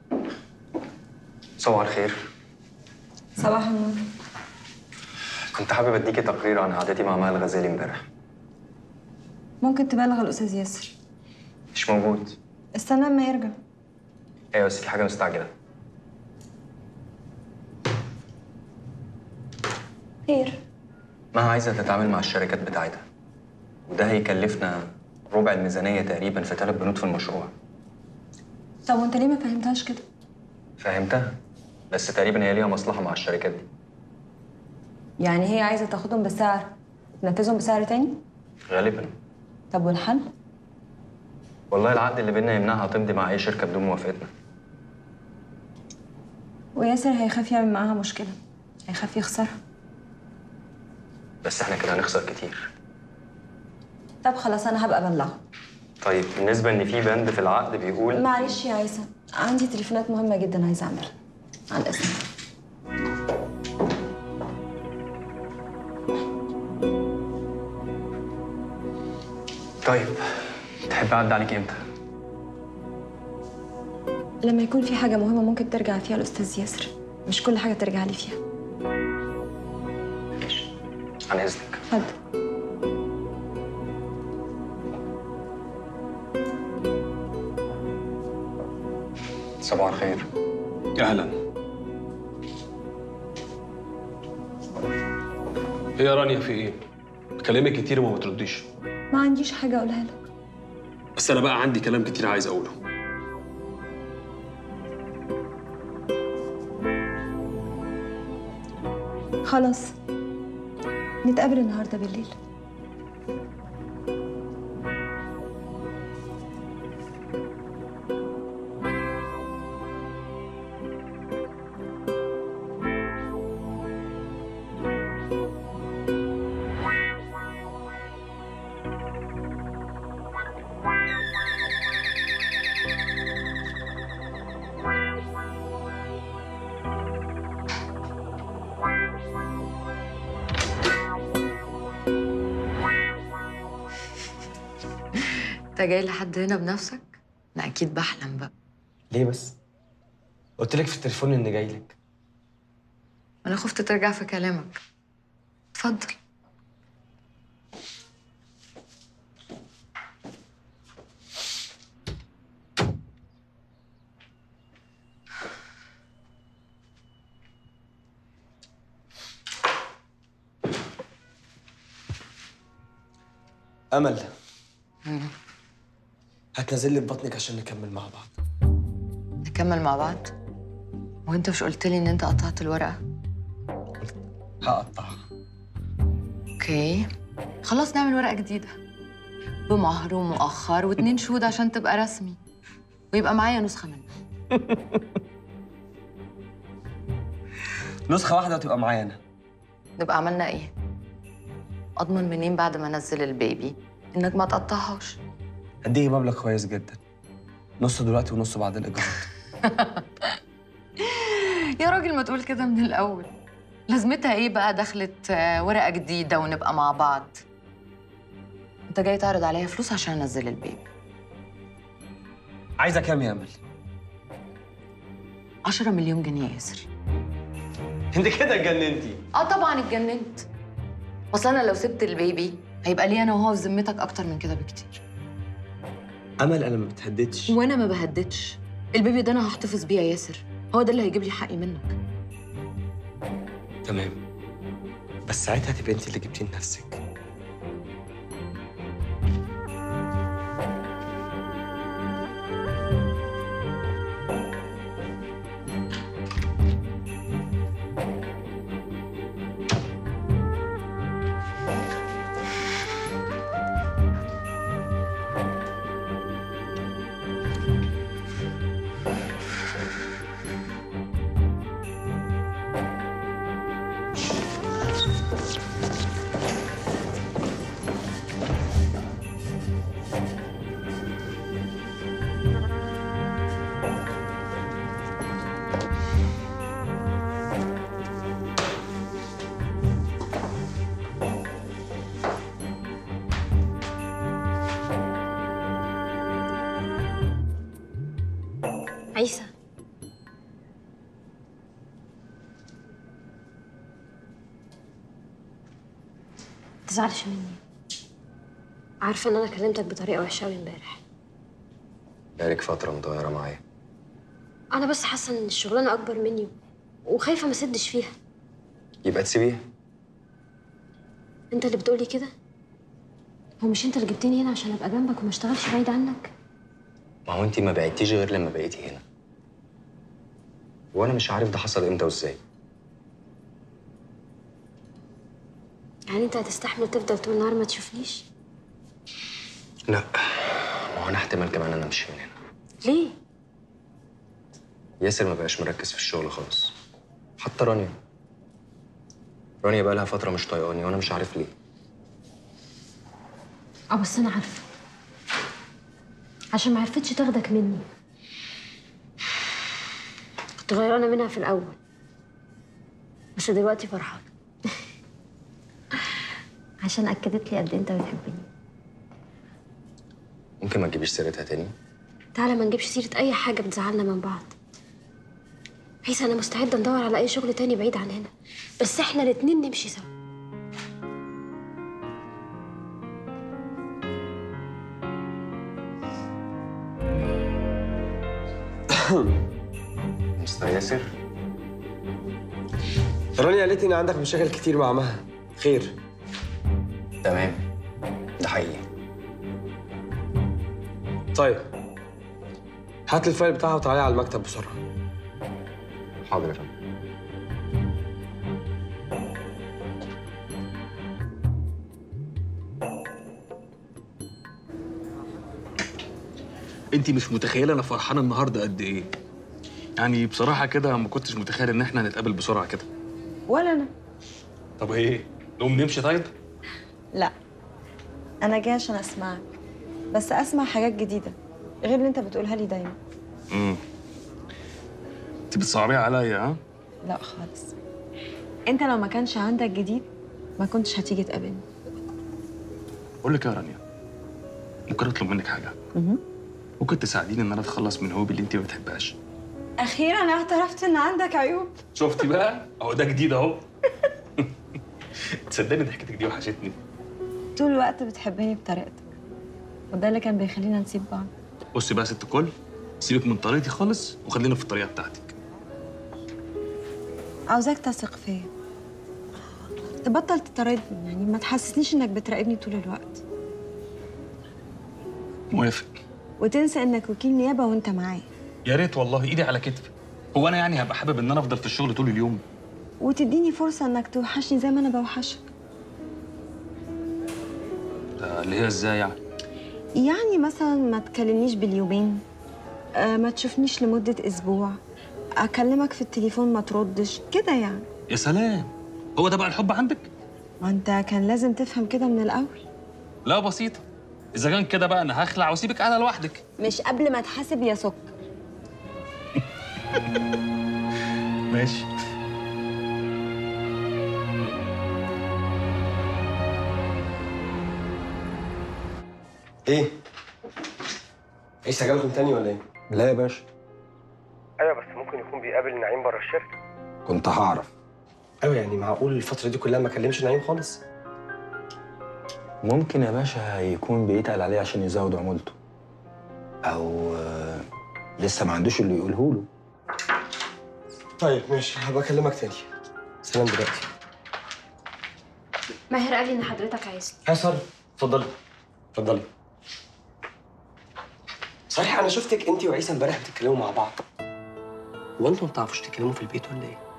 صباح الخير صباح النور كنت حابب اديكي تقرير عن قعدتي مع مها الغزالي امبارح ممكن تبلغ الاستاذ ياسر مش موجود استنى اما يرجع ايوه بس في حاجه مستعجله خير مها عايزه تتعامل مع الشركات بتاعتها وده هيكلفنا ربع الميزانيه تقريبا في ثلاث بنود في المشروع طب وانت ليه ما فهمتهاش كده فهمتها بس تقريبا هي ليها مصلحه مع الشركات دي يعني هي عايزه تاخدهم بسعر تنفذهم بسعر تاني غالبا طب والحل والله العقد اللي بينا يمنعها تمضي مع اي شركه بدون موافقتنا وياسر هيخاف يعمل معاها مشكله هيخاف يخسرها بس احنا كده هنخسر كتير طب خلاص انا هبقى ابلغه طيب بالنسبه ان في بند في العقد بيقول معلش يا عيسى عندي تليفونات مهمه جدا عايزه اعملها عن اذنك طيب تحب اعدي عليك امتى لما يكون في حاجه مهمه ممكن ترجع فيها الاستاذ ياسر مش كل حاجه ترجع لي فيها عن اذنك اتفضل صباح الخير اهلا ايه يا رانيا في ايه؟ بكلمك كتير وما بترديش ما عنديش حاجه اقولها لك بس انا بقى عندي كلام كتير عايز اقوله خلاص نتقابل النهارده بالليل انت جاي لحد هنا بنفسك؟ انا اكيد بحلم بقى ليه بس؟ قلت لك في التليفون اني جاي لك انا خفت ترجع في كلامك اتفضل امل هتنزل لي في بطنك عشان نكمل مع بعض نكمل مع بعض وانت مش قلت لي ان انت قطعت الورقه هقطعها اوكي خلاص نعمل ورقة جديدة بمهر ومؤخر واتنين شهود عشان تبقى رسمي ويبقى معايا نسخة منه نسخه واحده وتبقى معايا انا نبقى عملنا ايه؟ اضمن منين بعد ما انزل البيبي انك ما تقطعهاش هديكي مبلغ كويس جدا نصه دلوقتي ونصه بعد الايجار يا راجل ما تقول كده من الاول لازمتها ايه بقى دخلت آه، ورقة جديدة ونبقى مع بعض انت جاي تعرض عليا فلوس عشان انزل البيبي عايزه كام يا امل 10 مليون جنيه يا ياسر انت كده اتجننتي اه طبعا اتجننت اصل انا لو سبت البيبي هيبقى لي انا وهو في ذمتك اكتر من كده بكتير امل انا ما بتهددش وانا ما بهددش البيبي ده انا هحتفظ بيه يا ياسر هو ده اللي هيجيب لي حقي منك تمام بس ساعتها تبقى انت اللي جبتيه لنفسك عيسى تزعلش مني عارفه ان انا كلمتك بطريقه وحشه قوي امبارح بقالك فترة متغيرة معايا انا بس حاسه ان الشغلانه اكبر مني وخايفه ما اسدش فيها يبقى تسيبيها انت اللي بتقولي كده هو مش انت اللي جبتني هنا عشان ابقى جنبك وما اشتغلش بعيد عنك ما هو انت ما بقيتيش غير لما بقيتي هنا وانا مش عارف ده حصل امتى وازاي يعني انت هتستحمل تفضل طول النهار ما تشوفنيش لا ما هو انا احتمال كمان انا امشي من هنا ليه ياسر ما بقاش مركز في الشغل خالص حتى رانيا رانيا بقى لها فترة مش طايقاني وانا مش عارف ليه اه بس انا عارفه عشان ما عرفتش تاخدك مني كنت غيرانه منها في الاول بس دلوقتي فرحانه عشان اكدت لي قد إيه انت بتحبني ممكن ما تجيبيش سيرتها تاني تعالى ما نجيبش سيره اي حاجه بتزعلنا من بعض عيسى انا مستعده ندور على اي شغل تاني بعيد عن هنا بس احنا الاتنين نمشي سوا مستر ياسر رانيا قالت لي ان عندك مشاكل كتير مع مها خير تمام ده حقيقي طيب هات لي الفايل بتاعها وتعالى على المكتب بسرعه حاضر يا فندم انت مش متخيله انا فرحان النهارده قد ايه يعني بصراحه كده ما كنتش متخيل ان احنا هنتقابل بسرعه كده ولا انا طب ايه نقوم نمشي طيب لا انا جايه عشان اسمعك بس اسمع حاجات جديده غير اللي انت بتقولها لي دايما امم انت بتصعبيها عليا ها لا خالص انت لو ما كانش عندك جديد ما كنتش هتيجي تقابلني بقول لك يا رانيا ممكن اطلب منك حاجه ممكن تساعديني ان انا اتخلص من هوبي اللي انت ما بتحبهاش اخيرا اعترفت ان عندك عيوب شفتي بقى اهو ده جديد اهو تصدقني ضحكتك دي وحشتني طول الوقت بتحبني بطريقتك وده اللي كان بيخلينا نسيب بعض بصي بقى يا ست الكل سيبك من طريقتي خالص وخلينا في الطريقه بتاعتك عاوزاك تثق فيا تبطل تطاردني يعني ما تحسسنيش انك بتراقبني طول الوقت موافق وتنسى انك وكيل نيابه وانت معايا يا ريت والله ايدي على كتفي هو انا يعني هبقى حابب ان انا افضل في الشغل طول اليوم وتديني فرصة انك توحشني زي ما انا بوحشك ده اللي هي ازاي يعني يعني مثلا ما تكلمنيش باليومين آه ما تشوفنيش لمدة اسبوع اكلمك في التليفون ما تردش كده يعني يا سلام هو ده بقى الحب عندك ما انت كان لازم تفهم كده من الاول لا بسيطه اذا كان كده بقى انا هخلع واسيبك قاعده لوحدك مش قبل ما تحاسب يا سكر ماشي ايه؟ عيسى جالكم تاني ولا ايه؟ لا يا باشا ايوه بس ممكن يكون بيقابل نعيم بره الشركه كنت هعرف ايوه يعني معقول الفتره دي كلها ما كلمش نعيم خالص ممكن يا باشا يكون بيتقل عليه عشان يزود عمولته او آه، لسه ما عندوش اللي يقوله له طيب ماشي هبقى اكلمك تاني سلام دلوقتي ماهر قال لي ان حضرتك عايزني يا ساره اتفضلي اتفضلي صحيح انا شفتك انت وعيسى امبارح بتتكلموا مع بعض هو انتوا ما بتعرفوش تتكلموا في البيت ولا ايه؟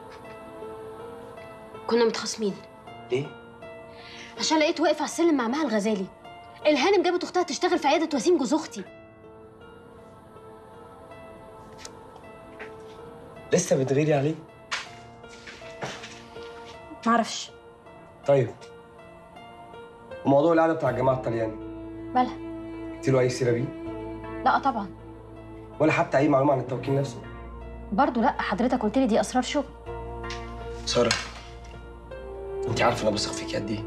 كنا متخاصمين ليه؟ عشان لقيت واقف على السلم مع مها الغزالي الهانم جابت اختها تشتغل في عياده وسيم جوز اختي لسه بتغيري عليه؟ معرفش طيب وموضوع القعده بتاع الجماعه الطلياني مالها قلت له اي سيره بيه؟ لا طبعا ولا حتى اي معلومه عن التوكيل نفسه؟ برضو لا حضرتك قلت لي دي اسرار شغل ساره انت عارفه انا بثق فيكي قد ايه؟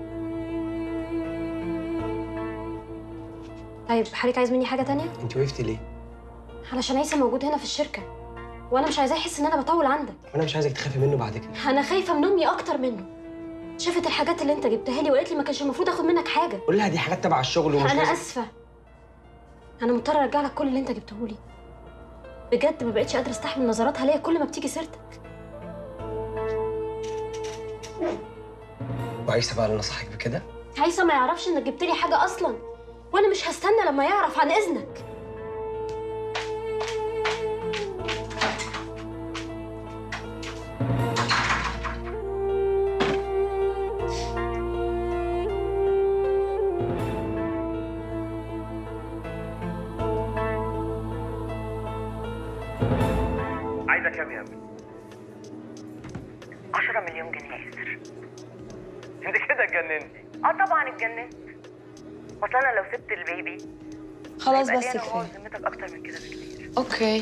طيب حضرتك عايز مني حاجه تانية انت وقفتي ليه؟ علشان عيسى موجود هنا في الشركه وانا مش عايزاه يحس ان انا بطول عندك وانا مش عايزك تخافي منه بعد كده انا خايفه من امي اكتر منه شافت الحاجات اللي انت جبتها لي وقالت لي ما كانش المفروض اخد منك حاجه قول لها دي حاجات تبع الشغل ومش انا لازم- اسفه انا مضطره ارجع لك كل اللي انت جبته لي بجد ما بقتش قادره استحمل نظراتها ليا كل ما بتيجي سيرتك وعيسى بقى اللي نصحك بكده؟ عيسى ما يعرفش انك جبت لي حاجه اصلا وانا مش هستنى لما يعرف عن اذنك عايزة كام يا ابني؟ 10 مليون جنيه يا ياسر انت كده اتجننتي اه طبعا اتجننت اصل انا لو سبت البيبي خلاص هيبقى بس ليا أنا وهو كفايه ذمتك اكتر من كده بكتير اوكي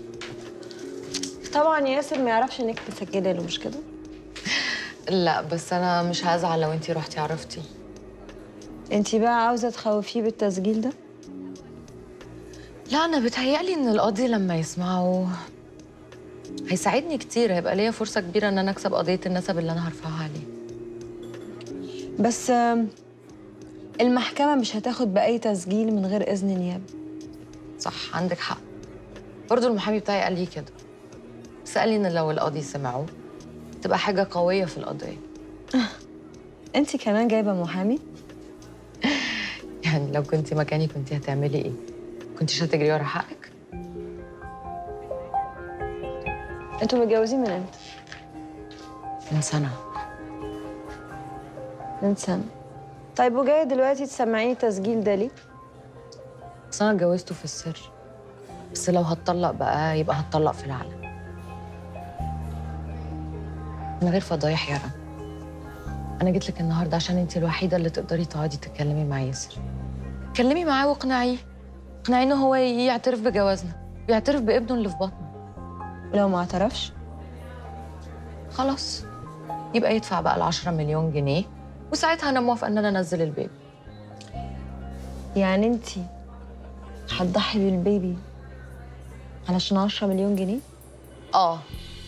طبعا ياسر ما يعرفش انك مسجله له مش كده لا بس انا مش هزعل لو انتي رحتي عرفتي انتي بقى عاوزه تخوفيه بالتسجيل ده لا انا بتهيألي ان القاضي لما يسمعه هيساعدني كتير هيبقى ليا فرصه كبيره ان انا اكسب قضيه النسب اللي انا هرفعها عليه بس آم، المحكمه مش هتاخد باي تسجيل من غير اذن نيابه صح عندك حق برضو المحامي بتاعي قال لي كده بس قال لي ان لو القاضي سمعه تبقى حاجه قويه في القضيه انتي كمان جايبه محامي يعني لو كنت مكاني كنت هتعملي ايه كنتش هتجري ورا حقك انتوا متجوزين من امتى من سنه من سنه طيب وجايه دلوقتي تسمعيني التسجيل ده ليه بس انا اتجوزته في السر بس لو هتطلق بقى يبقى هتطلق في العلن من غير فضايح يا رنا انا جيت لك النهارده عشان انت الوحيده اللي تقدري تقعدي تتكلمي مع ياسر اتكلمي معاه واقنعيه اقنعيه ان هو يعترف بجوازنا ويعترف بابنه اللي في بطنه ولو ما اعترفش خلاص يبقى يدفع بقى ال 10 مليون جنيه وساعتها انا موافقه ان انا انزل البيبي يعني انتي هتضحي بالبيبي علشان 10 مليون جنيه اه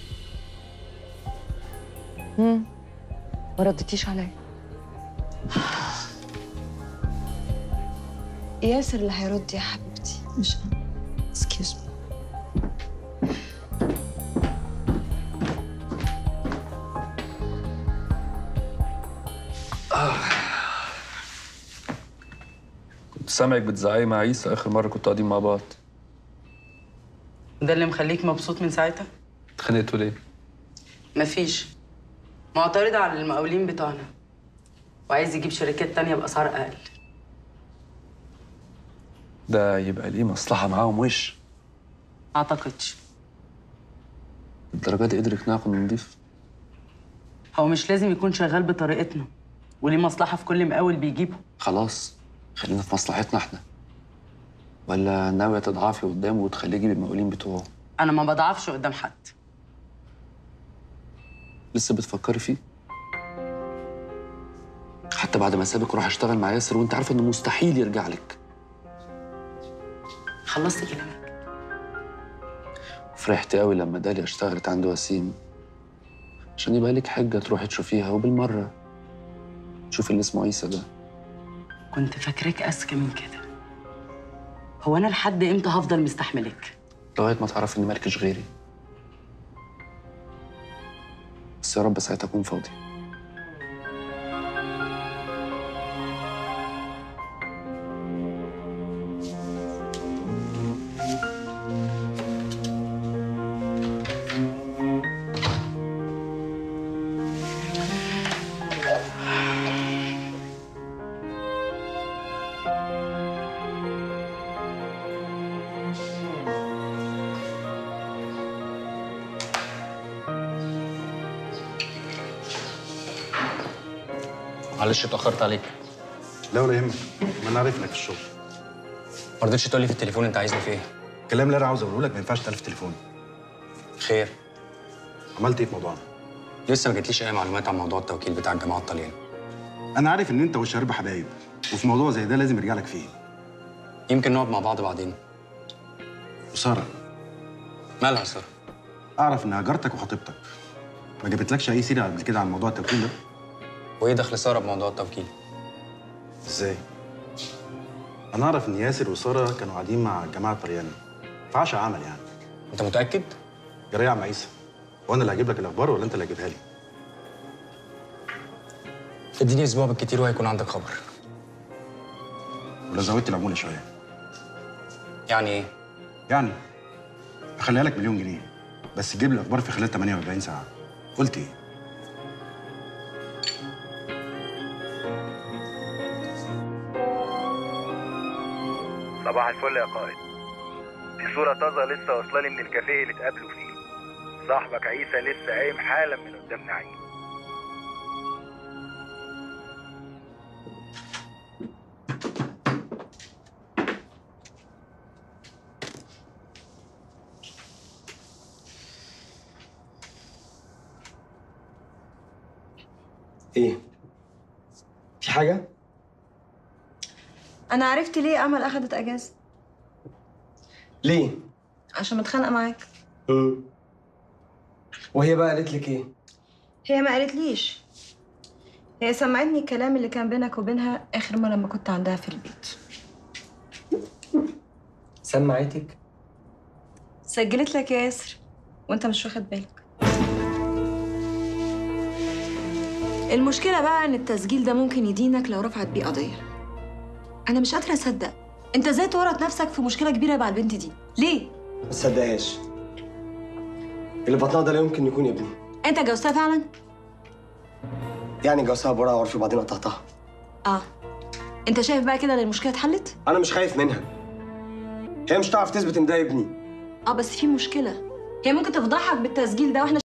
امم ما ردتيش عليا ياسر اللي هيرد يا حبيبتي مش انا اكسكيوز مي كنت سامعك بتزعقي مع عيسى اخر مره كنتوا قاعدين مع بعض ده اللي مخليك مبسوط من ساعتها اتخانقتوا ليه مفيش معترض على المقاولين بتوعنا وعايز يجيب شركات تانية بأسعار أقل ده يبقى ليه مصلحة معاهم وش أعتقدش الدرجة دي قدر يقنعكم إنه نضيف هو مش لازم يكون شغال بطريقتنا وليه مصلحة في كل مقاول بيجيبه خلاص خلينا في مصلحتنا احنا ولا ناوية تضعفي قدامه وتخليه يجيب المقاولين بتوعه أنا ما بضعفش قدام حد لسه بتفكري فيه حتى بعد ما سابك وراح اشتغل مع ياسر وانت عارفه انه مستحيل يرجع لك خلصت كلامك فرحت قوي لما داليا اشتغلت عند وسيم عشان يبقى لك حجه تروحي تشوفيها وبالمره تشوفي اللي اسمه عيسى ده كنت فاكراك أذكى من كده هو أنا لحد إمتى هفضل مستحملك؟ لغايه ما تعرفي ان مالكش غيري بس يا رب ساعتها اكون فاضي معلش اتاخرت عليك لا ولا يهمك ما انا عارف انك في الشغل ما رضيتش تقول لي في التليفون انت عايزني في ايه الكلام اللي انا عاوز اقوله لك ما ينفعش تقال في التليفون خير عملت ايه في موضوعنا لسه ما جاتليش اي معلومات عن موضوع التوكيل بتاع الجماعه الطليان انا عارف ان انت والشباب حبايب وفي موضوع زي ده لازم يرجع لك فيه يمكن نقعد مع بعض بعدين وساره مالها ساره اعرف انها جارتك وخطيبتك ما جابتلكش اي سيره قبل كده عن موضوع التوكيل ده وايه دخل ساره بموضوع التوكيل ازاي انا اعرف ان ياسر وساره كانوا قاعدين مع الجماعه الطليان في عشاء عمل يعني انت متاكد جرى يا عم عيسى وانا اللي هجيب لك الاخبار ولا انت اللي هتجيبها لي اديني اسبوع بالكتير وهيكون عندك خبر ولو زودت العموله شويه يعني ايه يعني اخليها لك مليون جنيه بس تجيب لي الاخبار في خلال 48 ساعه قلت ايه صباح الفل يا قائد دي صورة طازة لسه واصلة لي من الكافيه اللي اتقابلوا فيه صاحبك عيسى لسه قايم حالا من قدام نعيم ايه في حاجه انا عرفت ليه امل اخدت اجازه ليه عشان متخانقه معاك امم وهي بقى قالت لك ايه هي ما قالتليش هي سمعتني الكلام اللي كان بينك وبينها اخر مره لما كنت عندها في البيت سمعتك سجلت لك يا ياسر وانت مش واخد بالك المشكله بقى ان التسجيل ده ممكن يدينك لو رفعت بيه قضيه انا مش قادره اصدق انت ازاي تورط نفسك في مشكله كبيره مع البنت دي ليه ما تصدقهاش اللي بطنها ده لا يمكن يكون ابني انت جوزتها فعلا يعني جوزها براءة عرفي وبعدين قطعتها اه انت شايف بقى كده ان المشكله اتحلت انا مش خايف منها هي مش هتعرف تثبت ان ده ابني اه بس في مشكله هي ممكن تفضحك بالتسجيل ده واحنا